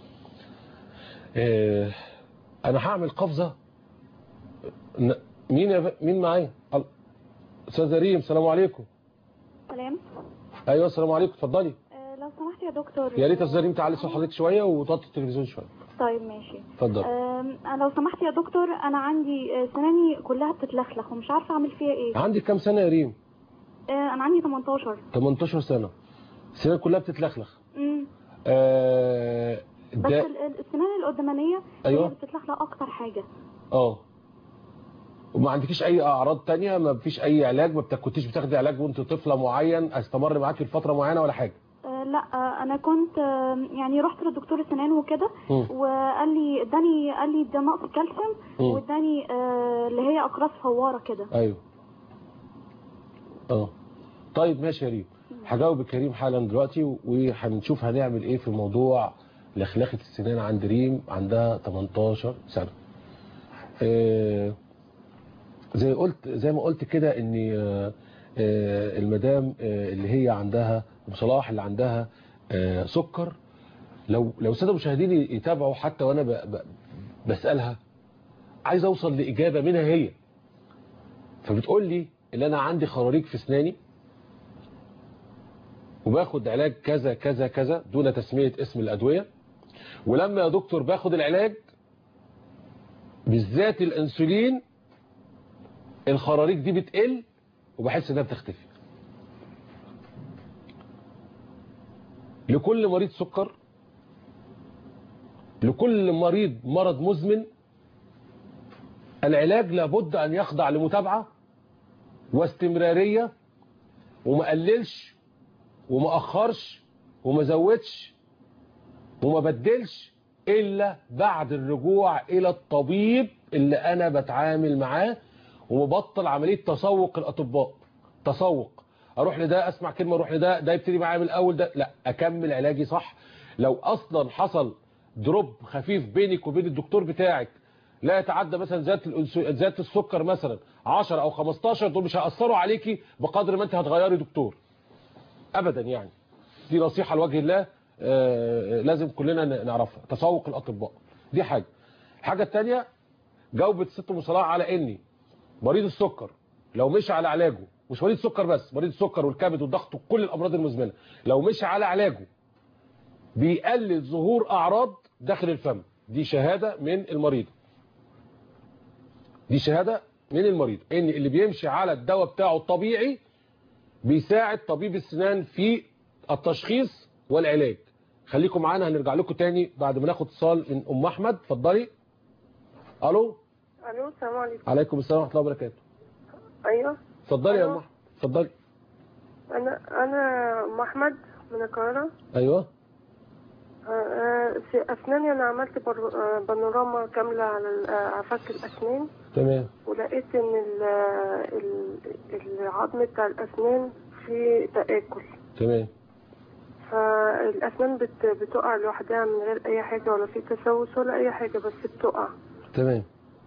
آه، انا هعمل قفزه ن- مين يا ف... مين معايا ال- استاذ ريم السلام عليكم سلام ايوه السلام عليكم اتفضلي آه، لو سمحت يا دكتور يا ريت يا استاذ ريم تعالي صوت حضرتك شويه وتوطي التلفزيون شويه طيب ماشي اتفضل آم، لو سمحت يا دكتور انا عندي آه، سناني كلها بتتلخلخ ومش عارفه اعمل فيها ايه عندك كام سنه يا ريم آه، انا عندي 18 18 سنه السنان كلها بتتلخلخ امم آه بس ده ال- ال- السنان القدامانيه أيوة. هي بتتلخلخ اكتر حاجه اه وما عندكيش اي اعراض تانية ما فيش اي علاج ما بتاخديش بتاخدي علاج وانت طفله معين استمر معاكي لفتره معينه ولا حاجه آه، لا آه، انا كنت آه، يعني رحت لدكتور السنان وكده مم. وقال لي اداني قال لي ده نقص كالسيوم مم. واداني آه، اللي هي اقراص فواره كده ايوه اه طيب ماشي يا ريم هجاوب كريم حالا دلوقتي وهنشوف هنعمل ايه في موضوع لخلخة السنان عند ريم عندها 18 سنة آه، زي قلت زي ما قلت كده ان آه، آه، المدام آه، اللي هي عندها ام صلاح اللي عندها آه، سكر لو لو الساده المشاهدين يتابعوا حتى وانا ب- ب- بسالها عايز اوصل لاجابه منها هي فبتقول لي ان انا عندي خراريج في اسناني وباخد علاج كذا كذا كذا دون تسميه اسم الادويه ولما يا دكتور باخد العلاج بالذات الانسولين الخراريج دي بتقل وبحس انها بتختفي لكل مريض سكر لكل مريض مرض مزمن العلاج لابد ان يخضع لمتابعه واستمراريه وما قللش وما اخرش وما زودش وما بدلش الا بعد الرجوع الى الطبيب اللي انا بتعامل معاه ومبطل عمليه تسوق الاطباء تسوق اروح لده اسمع كلمه اروح لده ده يبتدي معايا من الاول ده لا اكمل علاجي صح لو اصلا حصل دروب خفيف بينك وبين الدكتور بتاعك لا يتعدى مثلا زياده الأنسو- زياده السكر مثلا 10 او 15 دول مش هياثروا عليكي بقدر ما انت هتغيري دكتور ابدا يعني دي نصيحه لوجه الله آه، لازم كلنا ن- نعرفها تسوق الاطباء دي حاجه الحاجه الثانيه جاوبت ست ام صلاح على اني مريض السكر لو مشي على علاجه مش مريض سكر بس مريض السكر والكبد والضغط وكل الامراض المزمنه لو مشي على علاجه بيقلل ظهور اعراض داخل الفم دي شهاده من المريض دي شهاده من المريض ان اللي بيمشي على الدواء بتاعه الطبيعي بيساعد طبيب السنان في التشخيص والعلاج خليكم معانا هنرجع لكم تاني بعد ما ناخد اتصال من ام احمد اتفضلي الو الو السلام عليكم عليكم السلام ورحمه الله وبركاته ايوه اتفضلي يا ام احمد اتفضلي انا انا ام احمد من القاهره ايوه آه، آه، في اسناني انا عملت بر- آه، بانوراما كامله على ال- آه، على فك الاسنان تمام ولقيت ان ال- ال- العظم بتاع الاسنان فيه تآكل تمام فالاسنان بت- بتقع لوحدها من غير اي حاجه ولا في تسوس ولا اي حاجه بس بتقع تمام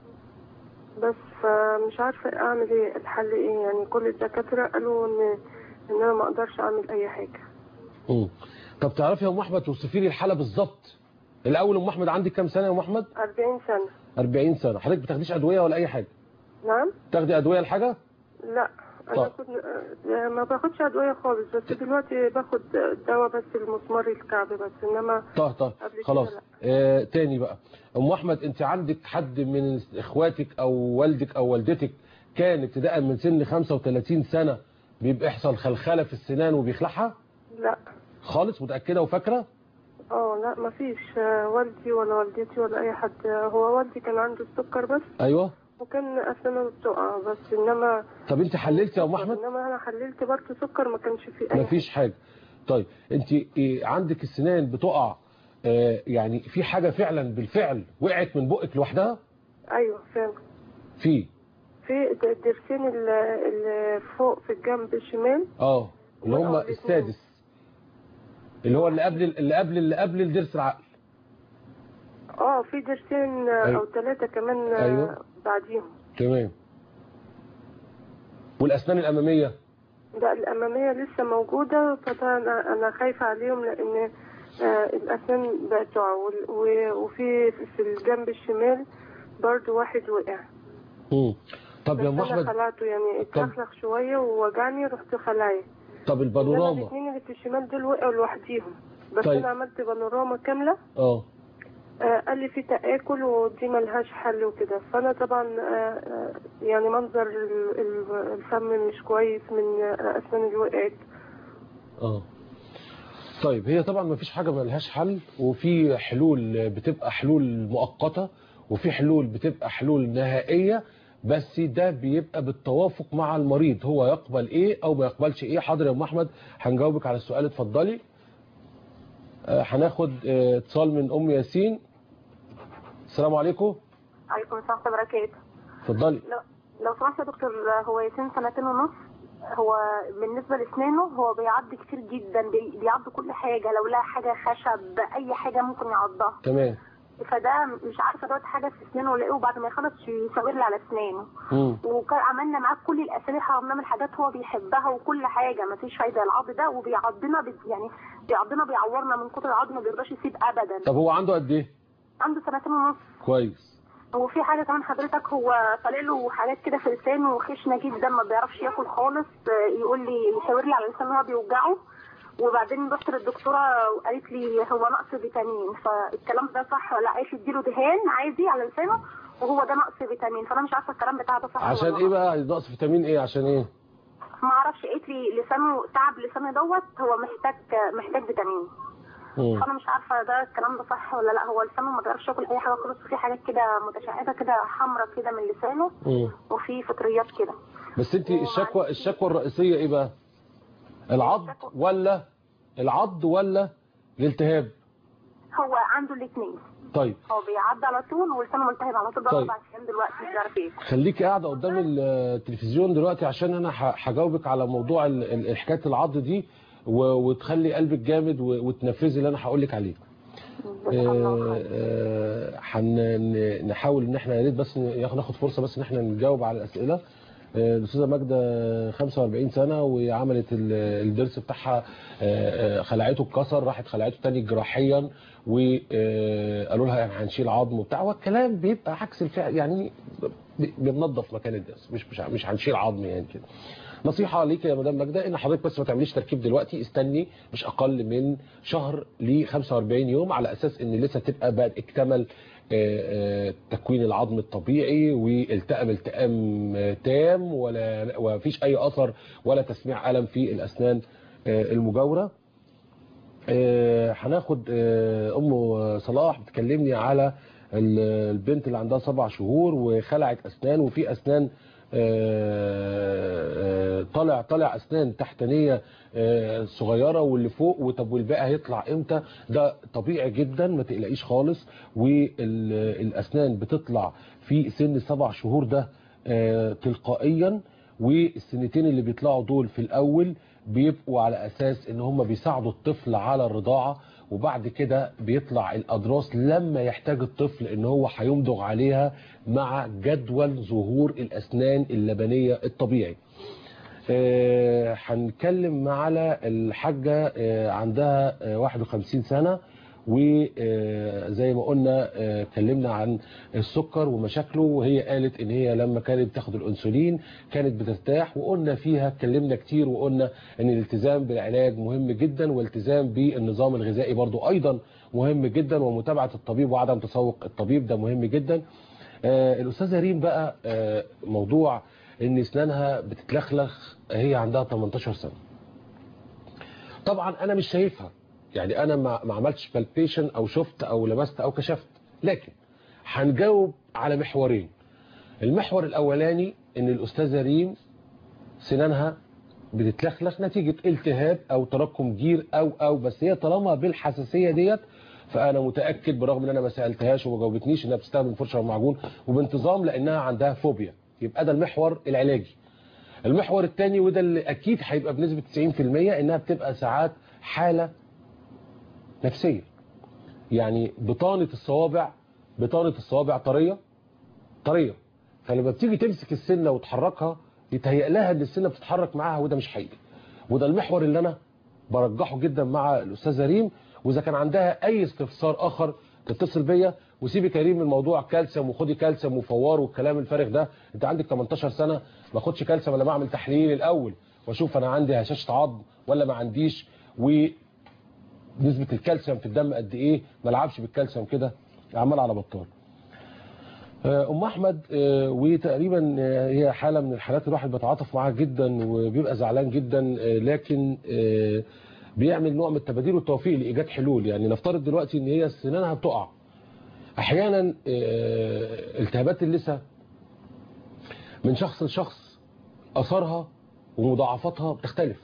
بس فمش عارفه اعمل ايه الحل ايه يعني كل الدكاتره قالوا ان ان انا ما اقدرش اعمل اي حاجه مم. طب تعرفي يا ام احمد توصفي لي الحاله بالظبط الاول ام احمد عندك كام سنه يا ام احمد 40 سنه 40 سنه حضرتك بتاخديش ادويه ولا اي حاجه نعم تاخدي ادويه لحاجه لا انا طيب. كنت آه، ما باخدش ادويه خالص بس دلوقتي باخد دواء بس المسمار الكعب بس انما طه طه قبل كده خلاص لا. آه تاني بقى ام احمد انت عندك حد من اخواتك او والدك او والدتك كان ابتداء من سن 35 سنه بيبقى يحصل خلخله في السنان وبيخلعها لا خالص متاكده وفاكره اه لا ما فيش آه، والدي ولا والدتي ولا اي حد آه، هو والدي كان عنده السكر بس ايوه وكان اسنانه بتقع بس انما طب انت حللتي يا ام احمد انما انا حللت برضه سكر ما كانش فيه اي مفيش حاجه طيب انت إيه عندك السنان بتقع آه يعني في حاجه فعلا بالفعل وقعت من بقك لوحدها ايوه فعلا في في د- الضرسين اللي اللي فوق في الجنب الشمال اه اللي هم وقعوا الاتنين. السادس اللي هو اللي قبل اللي قبل اللي قبل الضرس العقل اه في ضرسين آه، أيوة. او ثلاثه كمان آه، أيوة. بعديهم تمام والاسنان الاماميه ده الاماميه لسه موجوده فده انا انا خايفه عليهم لان آه، الاسنان بقت تقع وال- و- وفي في الجنب الشمال برضو واحد وقع امم طب يا ام بس انا احمد خلعته يعني اتلخلخ شويه ووجعني رحت خلعاه طب إنما البانوراما الاثنين اللي في الشمال دول وقعوا لوحديهم بس طيب. انا عملت بانوراما كامله اه آه، قال لي في تآكل ودي ملهاش حل وكده فأنا طبعا آه، آه، يعني منظر ال- ال- الفم مش كويس من آه، أسنان اللي وقعت اه طيب هي طبعا ما فيش حاجه ملهاش حل وفي حلول بتبقى حلول مؤقته وفي حلول بتبقى حلول نهائيه بس ده بيبقى بالتوافق مع المريض هو يقبل ايه او ما يقبلش ايه حاضر يا ام احمد هنجاوبك على السؤال اتفضلي آه، هناخد آه، اتصال من ام ياسين السلام عليكم عليكم السلام ورحمة الله وبركاته اتفضلي لو لو سمحت يا دكتور هو ياسين سنتين ونص هو بالنسبة لأسنانه هو بيعض كتير جدا بي- بيعض كل حاجة لو لها حاجة خشب أي حاجة ممكن يعضها تمام فده مش عارفة دوت حاجة في أسنانه ولا إيه وبعد ما يخلص يشاور لي على أسنانه مم. وكان عملنا معاه كل الأسلحة وبنعمل حاجات هو بيحبها وكل حاجة مفيش فايدة العض ده وبيعضنا بي- يعني بيعضنا بيعورنا من كتر العض ما بيرضاش يسيب أبدا طب هو عنده قد ايه عنده سنتين ونص كويس وفي حاجة كمان حضرتك هو طالع له حاجات كده في لسانه خشنة جدا ما بيعرفش ياكل خالص آه، يقول لي يشاور لي على لسانه هو بيوجعه وبعدين رحت للدكتورة وقالت لي هو نقص فيتامين فالكلام ده صح ولا لا؟ قالت لي اديله دهان عادي على لسانه وهو ده نقص فيتامين فانا مش عارفه الكلام بتاعه ده صح عشان ولا ايه بقى نقص فيتامين ايه عشان ايه ما اعرفش قالت لي لسانه تعب لسانه دوت هو محتاج محتاج فيتامين مم. فانا مش عارفه ده الكلام ده صح ولا لا هو لسانه ما بيعرفش ياكل اي حاجه خالص وفي حاجات كده متشعبه كده حمراء كده من لسانه مم. وفي فطريات كده بس انت الشكوى الشكوى الرئيسيه ايه بقى العض ولا العض ولا الالتهاب هو عنده الاثنين طيب هو بيعدي على طول ولسانه ملتهب على طول بقى طيب. اربع ايام دلوقتي مش عارف ايه خليكي قاعده قدام التلفزيون دلوقتي عشان انا ه- هجاوبك على موضوع ال- ال- حكايه العض دي و- وتخلي قلبك جامد و- وتنفذي اللي انا هقول لك عليه آه، آه، هن- نحاول ان احنا يا ريت بس ن- ناخد فرصه بس ان احنا نجاوب على الاسئله آه، الاستاذه ماجده 45 سنه وعملت ال- الضرس بتاعها آه، آه، خلعته اتكسر راحت خلعته تاني جراحيا وقالوا لها يعني هنشيل عظم وبتاع والكلام بيبقى عكس الفعل يعني ب- بننظف مكان الضرس مش مش مش هنشيل عظم يعني كده نصيحة ليك يا مدام ماجدة ان حضرتك بس ما تعمليش تركيب دلوقتي استني مش اقل من شهر ل 45 يوم على اساس ان لسه تبقى بقى اكتمل آه، آه، تكوين العظم الطبيعي والتئم التئام آه، تام ولا ومفيش اي اثر ولا تسميع الم في الاسنان آه، المجاوره آه، هناخد آه، ام صلاح بتكلمني على ال- البنت اللي عندها سبع شهور وخلعت اسنان وفي اسنان آه، آه، طالع طالع اسنان تحتانيه آه، صغيره واللي فوق وطب والباقي هيطلع امتى ده طبيعي جدا ما تقلقيش خالص والاسنان بتطلع في سن سبع شهور ده آه، تلقائيا والسنتين اللي بيطلعوا دول في الاول بيبقوا على اساس ان هم بيساعدوا الطفل على الرضاعه وبعد كده بيطلع الاضراس لما يحتاج الطفل ان هو هيمضغ عليها مع جدول ظهور الاسنان اللبنيه الطبيعي آه، هنتكلم على الحاجة آه، عندها آه، 51 سنة وزي ما قلنا آه، اتكلمنا عن السكر ومشاكله وهي قالت ان هي لما كانت بتاخد الانسولين كانت بترتاح وقلنا فيها اتكلمنا كتير وقلنا ان الالتزام بالعلاج مهم جدا والالتزام بالنظام الغذائي برضو ايضا مهم جدا ومتابعة الطبيب وعدم تسوق الطبيب ده مهم جدا آه، الاستاذه ريم بقى آه، موضوع ان اسنانها بتتلخلخ هي عندها 18 سنه طبعا انا مش شايفها يعني انا ما ما عملتش بالبيشن او شفت او لمست او كشفت لكن هنجاوب على محورين المحور الاولاني ان الاستاذه ريم سنانها بتتلخلخ نتيجة التهاب او تراكم جير او او بس هي طالما بالحساسية ديت فانا متأكد برغم ان انا ما سألتهاش وما جاوبتنيش انها بتستخدم فرشة ومعجون وبانتظام لانها عندها فوبيا يبقى ده المحور العلاجي المحور الثاني وده اللي اكيد هيبقى بنسبة 90% انها بتبقى ساعات حالة نفسية يعني بطانة الصوابع بطانة الصوابع طرية طرية فلما بتيجي تمسك السنة وتحركها يتهيأ لها ان السنة بتتحرك معاها وده مش حقيقي وده المحور اللي انا برجحه جدا مع الاستاذه ريم واذا كان عندها اي استفسار اخر تتصل بيا وسيبي ريم من موضوع كالسيوم وخدي كالسيوم وفوار والكلام الفارغ ده انت عندك 18 سنه ما اخدش كالسيوم انا بعمل تحليل الاول واشوف انا عندي هشاشه عظم ولا ما عنديش ونسبه الكالسيوم في الدم قد ايه ما العبش بالكالسيوم كده عمال على بطال ام احمد آه، وتقريبا آه، هي حاله من الحالات الواحد بيتعاطف معاها جدا وبيبقى زعلان جدا آه، لكن آه، بيعمل نوع من التبادير والتوفيق لايجاد حلول يعني نفترض دلوقتي ان هي سنانها بتقع احيانا آه، التهابات اللثه من شخص لشخص اثارها ومضاعفاتها بتختلف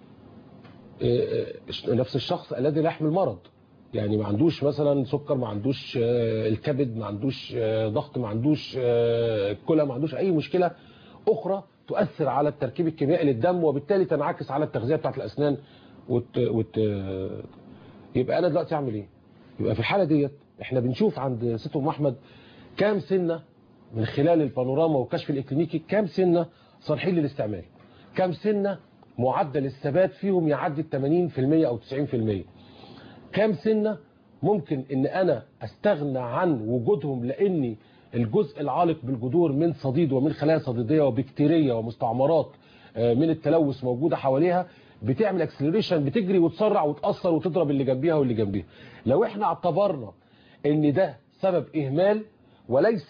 آه، آه، نفس الشخص الذي لا يحمل مرض يعني ما عندوش مثلا سكر ما عندوش آه، الكبد ما عندوش آه، ضغط ما عندوش آه، كلى ما عندوش اي مشكله اخرى تؤثر على التركيب الكيميائي للدم وبالتالي تنعكس على التغذيه بتاعت الاسنان وت... وت... يبقى انا دلوقتي اعمل ايه يبقى في الحاله ديت احنا بنشوف عند ست ام احمد كام سنه من خلال البانوراما والكشف الاكلينيكي كام سنه صالحين للاستعمال كام سنه معدل الثبات فيهم يعدي ال 80% او 90% كام سنه ممكن ان انا استغنى عن وجودهم لاني الجزء العالق بالجذور من صديد ومن خلايا صديديه وبكتيريه ومستعمرات آه، من التلوث موجوده حواليها بتعمل اكسلريشن بتجري وتسرع وتاثر وتضرب اللي جنبيها واللي جنبيها لو احنا اعتبرنا ان ده سبب اهمال وليس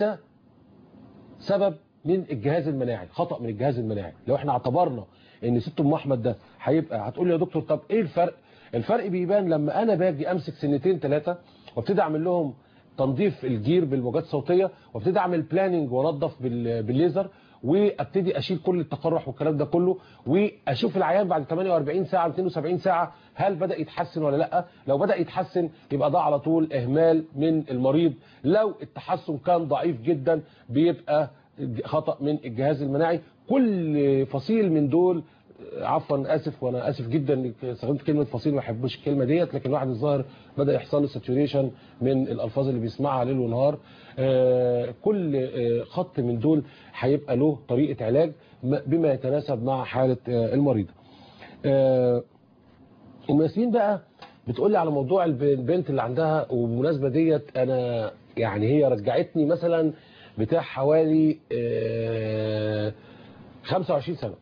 سبب من الجهاز المناعي خطأ من الجهاز المناعي لو احنا اعتبرنا ان ست ام احمد ده هيبقى هتقول لي يا دكتور طب ايه الفرق الفرق بيبان لما انا باجي امسك سنتين ثلاثه وابتدي اعمل لهم تنظيف الجير بالموجات الصوتيه وابتدي اعمل بلاننج وانظف بال- بالليزر وابتدي اشيل كل التقرح والكلام ده كله واشوف العيان بعد 48 ساعه 72 ساعه هل بدا يتحسن ولا لا لو بدا يتحسن يبقى ده على طول اهمال من المريض لو التحسن كان ضعيف جدا بيبقى خطا من الجهاز المناعي كل فصيل من دول عفوا اسف وانا اسف جدا انك استخدمت كلمه فصيل ما بحبش الكلمه ديت لكن الواحد الظاهر بدا يحصل له ساتوريشن من الالفاظ اللي بيسمعها ليل ونهار آه، كل آه، خط من دول هيبقى له طريقه علاج م- بما يتناسب مع حاله آه، المريض آه، ام ياسمين بقى بتقول لي على موضوع الب- البنت اللي عندها وبالمناسبه ديت انا يعني هي رجعتني مثلا بتاع حوالي آه، 25 سنه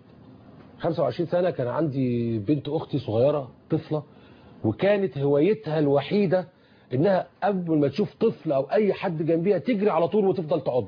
25 سنة كان عندي بنت أختي صغيرة طفلة وكانت هوايتها الوحيدة إنها قبل ما تشوف طفل أو أي حد جنبيها تجري على طول وتفضل تعضه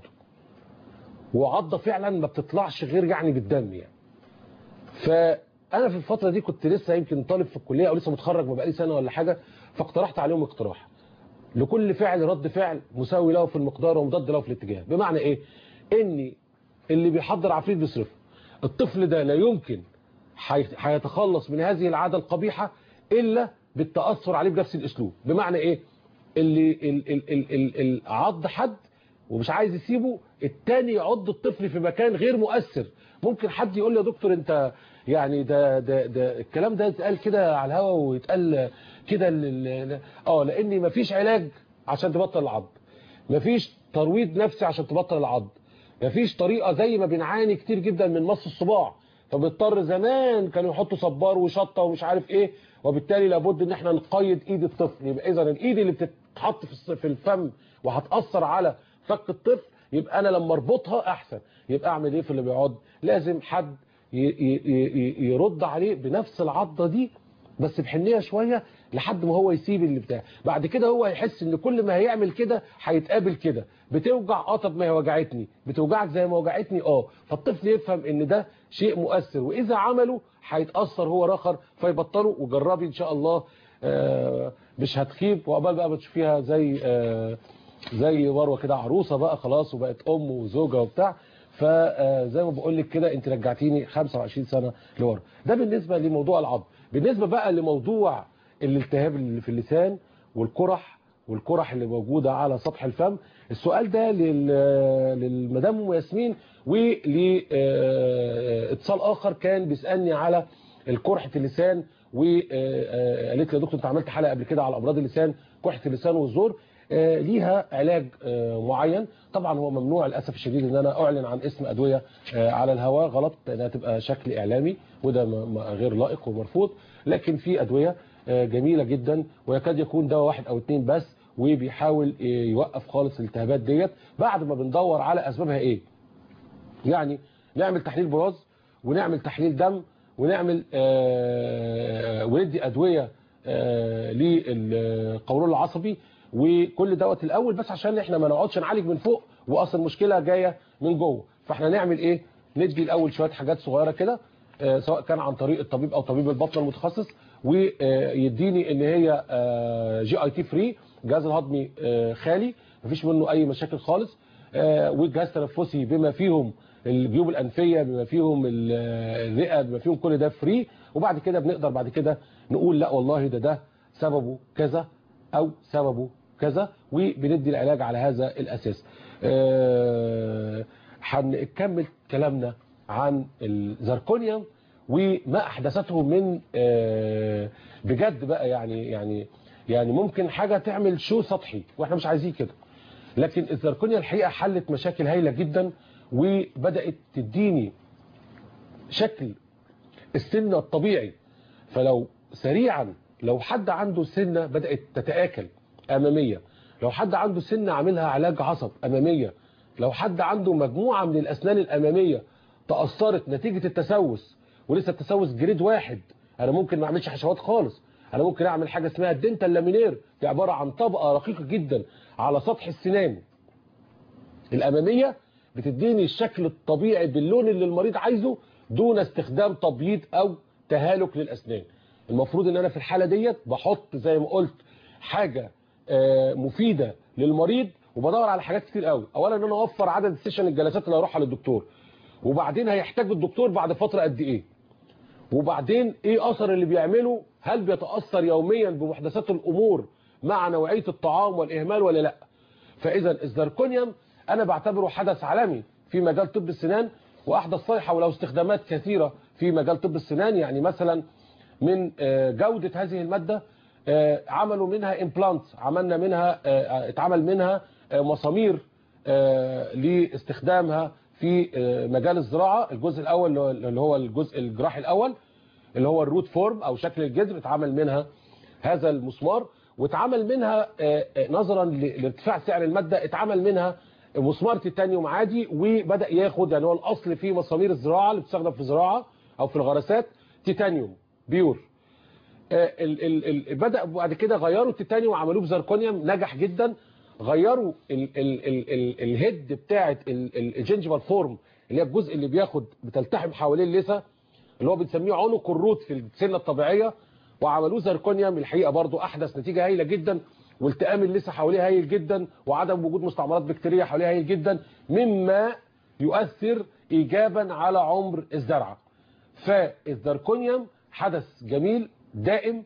وعضة فعلا ما بتطلعش غير يعني بالدم يعني فأنا في الفترة دي كنت لسه يمكن طالب في الكلية أو لسه متخرج ما بقالي سنة ولا حاجة فاقترحت عليهم اقتراح لكل فعل رد فعل مساوي له في المقدار ومضاد له في الاتجاه بمعنى ايه ان اللي بيحضر عفريت بيصرفه الطفل ده لا يمكن حي- هيتخلص من هذه العادة القبيحة إلا بالتأثر عليه بنفس الأسلوب بمعنى إيه اللي ال ال ال ال ال عض حد ومش عايز يسيبه التاني يعض الطفل في مكان غير مؤثر ممكن حد يقول لي يا دكتور انت يعني ده ده ده الكلام ده يتقال كده على الهوا ويتقال كده لل- ل- اه لان مفيش علاج عشان تبطل العض مفيش ترويض نفسي عشان تبطل العض مفيش طريقة زي ما بنعاني كتير جدا من مص الصباع فبيضطر زمان كانوا يحطوا صبار وشطة ومش عارف ايه وبالتالي لابد ان احنا نقيد ايد الطفل يبقى اذا الايد اللي بتتحط في الص- في الفم وهتأثر على فك الطفل يبقى انا لما اربطها احسن يبقى اعمل ايه في اللي بيقعد لازم حد ي- ي- ي- يرد عليه بنفس العضة دي بس بحنيه شويه لحد ما هو يسيب اللي بتاع بعد كده هو هيحس ان كل ما هيعمل كده هيتقابل كده بتوجع اه طب ما هي وجعتني بتوجعك زي ما وجعتني اه فالطفل يفهم ان ده شيء مؤثر واذا عمله هيتاثر هو الاخر فيبطله وجربي ان شاء الله آه، مش هتخيب وقبل بقى بتشوفيها زي آه، زي مروه كده عروسه بقى خلاص وبقت ام وزوجه وبتاع فزي ما بقول لك كده انت رجعتيني 25 سنه لورا ده بالنسبه لموضوع العظم بالنسبه بقى لموضوع الالتهاب اللي في اللسان والقرح والقرح اللي موجوده على سطح الفم السؤال ده لل- للمدام ام ياسمين ولاتصال اخر كان بيسالني على القرحه اللسان وقالت لي يا دكتور انت عملت حلقه قبل كده على امراض اللسان قرحه اللسان والزور آه، ليها علاج آه، معين طبعا هو ممنوع للاسف الشديد ان انا اعلن عن اسم ادويه آه، على الهواء غلط انها تبقى شكل اعلامي وده م- م- غير لائق ومرفوض لكن في ادويه آه، جميله جدا ويكاد يكون دواء واحد او اتنين بس وبيحاول آه، يوقف خالص الالتهابات ديت بعد ما بندور على اسبابها ايه يعني نعمل تحليل براز ونعمل تحليل دم ونعمل آه، وندي ادويه آه، للقولون العصبي وكل دوت الاول بس عشان احنا ما نقعدش نعالج من فوق واصل المشكله جايه من جوه فاحنا نعمل ايه ندي الاول شويه حاجات صغيره كده آه، سواء كان عن طريق الطبيب او طبيب البطن المتخصص ويديني ان هي جي اي تي فري الجهاز الهضمي آه، خالي مفيش منه اي مشاكل خالص آه، والجهاز التنفسي بما فيهم الجيوب الانفيه بما فيهم ال- الرئه بما فيهم كل ده فري وبعد كده بنقدر بعد كده نقول لا والله ده ده سببه كذا او سببه كذا وبندي العلاج على هذا الاساس آه، هنكمل كلامنا عن الزركونيوم وما احدثته من آه، بجد بقى يعني يعني يعني ممكن حاجه تعمل شو سطحي واحنا مش عايزين كده لكن الزركونيا الحقيقه حلت مشاكل هايله جدا وبدات تديني شكل السنه الطبيعي فلو سريعا لو حد عنده سنه بدات تتاكل اماميه لو حد عنده سنه عاملها علاج عصب اماميه لو حد عنده مجموعه من الاسنان الاماميه تاثرت نتيجه التسوس ولسه التسوس جريد واحد انا ممكن ما اعملش حشوات خالص انا ممكن اعمل حاجه اسمها الدنتال لامينير دي عباره عن طبقه رقيقه جدا على سطح السنان الاماميه بتديني الشكل الطبيعي باللون اللي المريض عايزه دون استخدام تبييض او تهالك للاسنان المفروض ان انا في الحاله ديت بحط زي ما قلت حاجه آه، مفيده للمريض وبدور على حاجات كتير قوي اولا ان انا اوفر عدد السيشن الجلسات اللي هروحها للدكتور وبعدين هيحتاج الدكتور بعد فتره قد ايه وبعدين ايه اثر اللي بيعمله هل بيتاثر يوميا بمحدثات الامور مع نوعيه الطعام والاهمال ولا لا فاذا الزركونيوم انا بعتبره حدث عالمي في مجال طب السنان واحدث صيحه ولو استخدامات كثيره في مجال طب السنان يعني مثلا من آه، جوده هذه الماده آه، عملوا منها امبلانت عملنا منها آه، اتعمل منها آه، مسامير آه، لاستخدامها في آه، مجال الزراعه الجزء الاول اللي هو- اللي هو الجزء الجراحي الاول اللي هو الروت فورم او شكل الجذر اتعمل منها هذا المسمار واتعمل منها آه، آه، نظرا ل- لارتفاع سعر الماده اتعمل منها مسمار تيتانيوم عادي وبدا ياخد يعني هو الاصل في مسامير الزراعه اللي بتستخدم في الزراعه او في الغرسات تيتانيوم بيور آه، ال ال ال بدا بعد كده غيروا التيتانيوم وعملوه بزركونيوم نجح جدا غيروا ال ال ال ال الهيد بتاعه الجنجبال فورم اللي هي الجزء اللي بياخد بتلتحم حوالين اللثه اللي هو بنسميه عنق الروت في السنه الطبيعيه وعملوه زركونيوم الحقيقه برضو احدث نتيجه هايله جدا والتئام اللثه حواليها هايل جدا وعدم وجود مستعمرات بكتيريه حواليها هايل جدا مما يؤثر ايجابا على عمر الزرعه فالزركونيوم حدث جميل دائم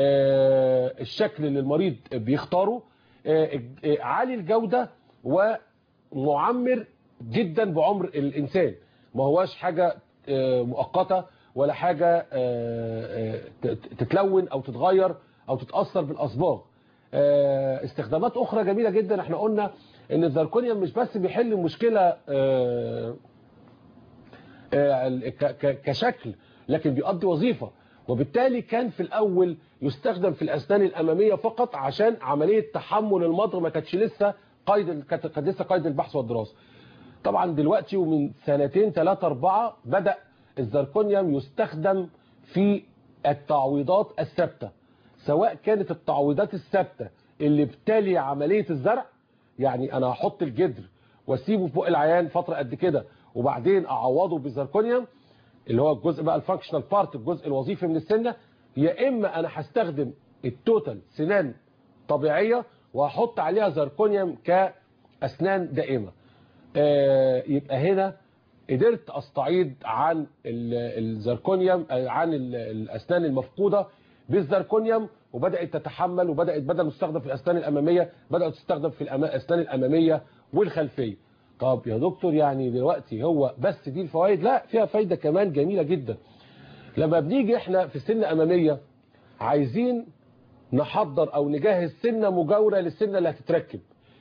آه، الشكل اللي المريض بيختاره آه، آه، عالي الجودة ومعمر جدا بعمر الإنسان ما هواش حاجة آه، مؤقتة ولا حاجة آه، آه، ت- تتلون أو تتغير أو تتأثر بالأصباغ آه، استخدامات أخرى جميلة جدا احنا قلنا ان الزركونيوم مش بس بيحل مشكلة آه، آه، ك- ك- كشكل لكن بيقضي وظيفة وبالتالي كان في الأول يستخدم في الأسنان الأمامية فقط عشان عملية تحمل المضغ ما كانتش لسه قيد كانت كانت لسه قيد البحث والدراسة طبعا دلوقتي ومن سنتين ثلاثة أربعة بدأ الزركونيوم يستخدم في التعويضات الثابتة سواء كانت التعويضات الثابتة اللي بتالي عملية الزرع يعني أنا هحط الجدر واسيبه فوق العيان فترة قد كده وبعدين أعوضه بالزركونيوم اللي هو الجزء بقى الفانكشنال بارت الجزء الوظيفي من السنة يا إما أنا هستخدم التوتال سنان طبيعية وهحط عليها زركونيوم كأسنان دائمة آه، يبقى هنا قدرت استعيد عن ال- الزركونيوم آه، عن ال- الاسنان المفقوده بالزركونيوم وبدات تتحمل وبدات بدل ما تستخدم في الاسنان الاماميه بدات تستخدم في الأما- الاسنان الاماميه والخلفيه طب يا دكتور يعني دلوقتي هو بس دي الفوائد لا فيها فايده كمان جميله جدا لما بنيجي احنا في سن اماميه عايزين نحضر او نجهز سنه مجاوره للسنه اللي هتتركب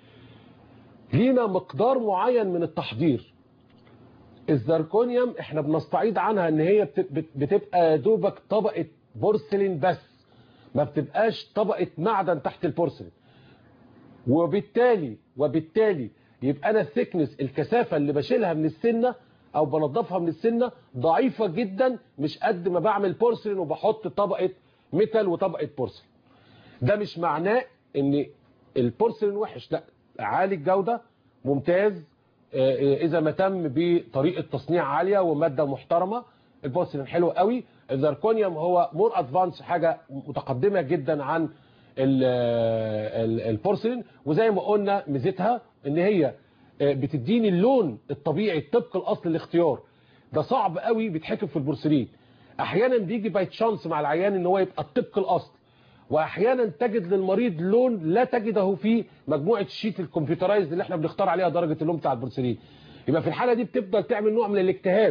لينا مقدار معين من التحضير الزركونيوم احنا بنستعيد عنها ان هي بت- بت- بتبقى يا دوبك طبقة بورسلين بس ما بتبقاش طبقة معدن تحت البورسلين وبالتالي وبالتالي يبقى انا الثيكنس الكثافة اللي بشيلها من السنة او بنضفها من السنة ضعيفة جدا مش قد ما بعمل بورسلين وبحط طبقة ميتال وطبقة بورسلين ده مش معناه ان البورسلين وحش لا عالي الجودة ممتاز آه، اذا ما تم بطريقه تصنيع عاليه وماده محترمه البورسلين حلو قوي الزركونيوم هو مور ادفانس حاجه متقدمه جدا عن ال- ال- البورسلين وزي ما قلنا ميزتها ان هي آه، بتديني اللون الطبيعي طبق الاصل الاختيار ده صعب قوي بيتحكم في البورسلين احيانا بيجي باي تشانس مع العيان ان هو يبقى طبق الاصل واحيانا تجد للمريض لون لا تجده في مجموعه الشيت الكمبيوترايزد اللي احنا بنختار عليها درجه اللون بتاع البورسلين يبقى في الحاله دي بتفضل تعمل نوع من الاجتهاد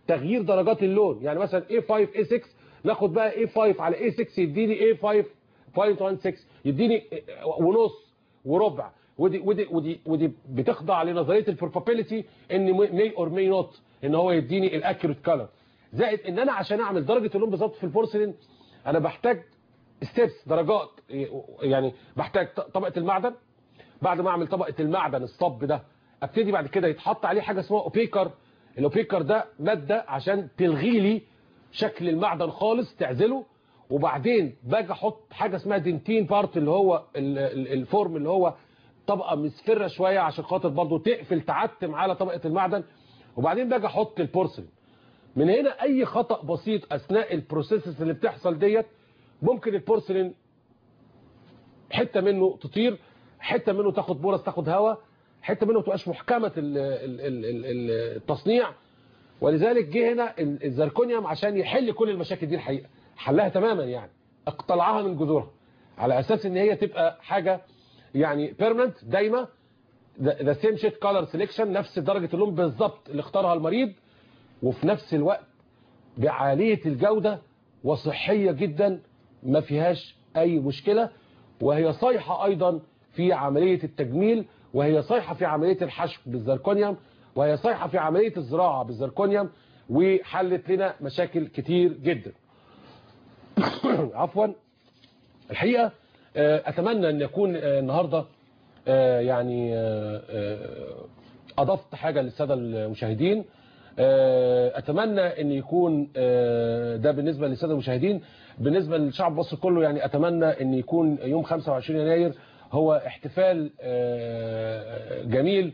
تغيير درجات اللون يعني مثلا A5 A6 ناخد بقى A5 على A6 يديني A5.16 يديني ونص وربع ودي ودي ودي ودي بتخضع لنظريه البروبابيلتي ان مي اور مي نوت ان هو يديني الاكيوريت كلر زائد ان انا عشان اعمل درجه اللون بالظبط في البورسلين انا بحتاج ستيبس درجات يعني بحتاج طبقه المعدن بعد ما اعمل طبقه المعدن الصب ده ابتدي بعد كده يتحط عليه حاجه اسمها اوبيكر الاوبيكر ده ماده عشان تلغي لي شكل المعدن خالص تعزله وبعدين باجي احط حاجه اسمها دنتين بارت اللي هو ال- ال- الفورم اللي هو طبقه مصفره شويه عشان خاطر برضه تقفل تعتم على طبقه المعدن وبعدين باجي احط البورسلين من هنا اي خطا بسيط اثناء البروسيسز اللي بتحصل ديت ممكن البورسلين حته منه تطير حته منه تاخد بورس تاخد هواء حته منه تبقاش محكمه ال- ال- ال- ال- التصنيع ولذلك جه هنا ال- الزركونيوم عشان يحل كل المشاكل دي الحقيقه حلها تماما يعني اقتلعها من جذورها على اساس ان هي تبقى حاجه يعني بيرمننت دايمه ذا سيم شيت كولر سيلكشن نفس درجه اللون بالظبط اللي اختارها المريض وفي نفس الوقت بعاليه الجوده وصحيه جدا ما فيهاش اي مشكله وهي صيحه ايضا في عمليه التجميل وهي صيحه في عمليه الحشو بالزركونيوم وهي صيحه في عمليه الزراعه بالزركونيوم وحلت لنا مشاكل كتير جدا عفوا الحقيقه آه، اتمنى ان يكون آه، النهارده آه، يعني آه، آه، اضفت حاجه للساده المشاهدين آه، اتمنى ان يكون آه، ده بالنسبه للساده المشاهدين بالنسبه للشعب مصر كله يعني اتمنى ان يكون يوم 25 يناير هو احتفال آه، جميل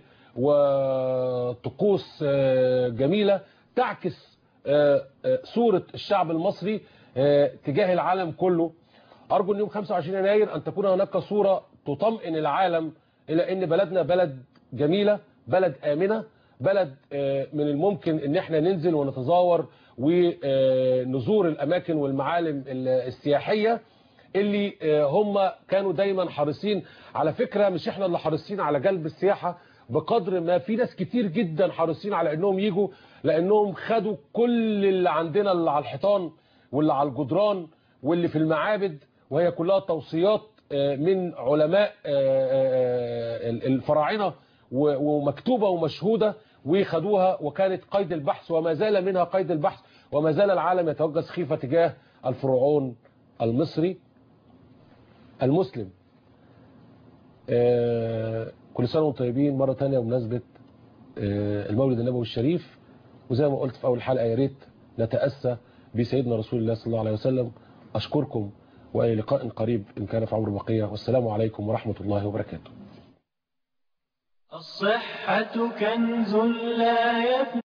وطقوس آه، جميله تعكس آه، آه، صوره الشعب المصري آه، تجاه العالم كله أرجو أن يوم 25 يناير أن تكون هناك صورة تطمئن العالم إلى أن بلدنا بلد جميلة بلد آمنة بلد آه، من الممكن أن احنا ننزل ونتزاور ونزور الأماكن والمعالم ال- السياحية اللي آه، هم كانوا دايما حريصين على فكرة مش احنا اللي حريصين على جلب السياحة بقدر ما في ناس كتير جدا حريصين على انهم يجوا لانهم خدوا كل اللي عندنا اللي على الحيطان واللي على الجدران واللي في المعابد وهي كلها توصيات آه، من علماء آه، آه، آه، الفراعنة و- ومكتوبة ومشهودة وخدوها وكانت قيد البحث وما زال منها قيد البحث وما زال العالم يتوجه سخيفة تجاه الفرعون المصري المسلم آه، كل سنة وانتم طيبين مرة تانية بمناسبة آه، المولد النبوي الشريف وزي ما قلت في أول حلقة يا ريت نتأسى بسيدنا رسول الله صلى الله عليه وسلم أشكركم وإلى لقاء قريب إن كان في عمر بقية والسلام عليكم ورحمة الله وبركاته الصحة كنز لا يفنى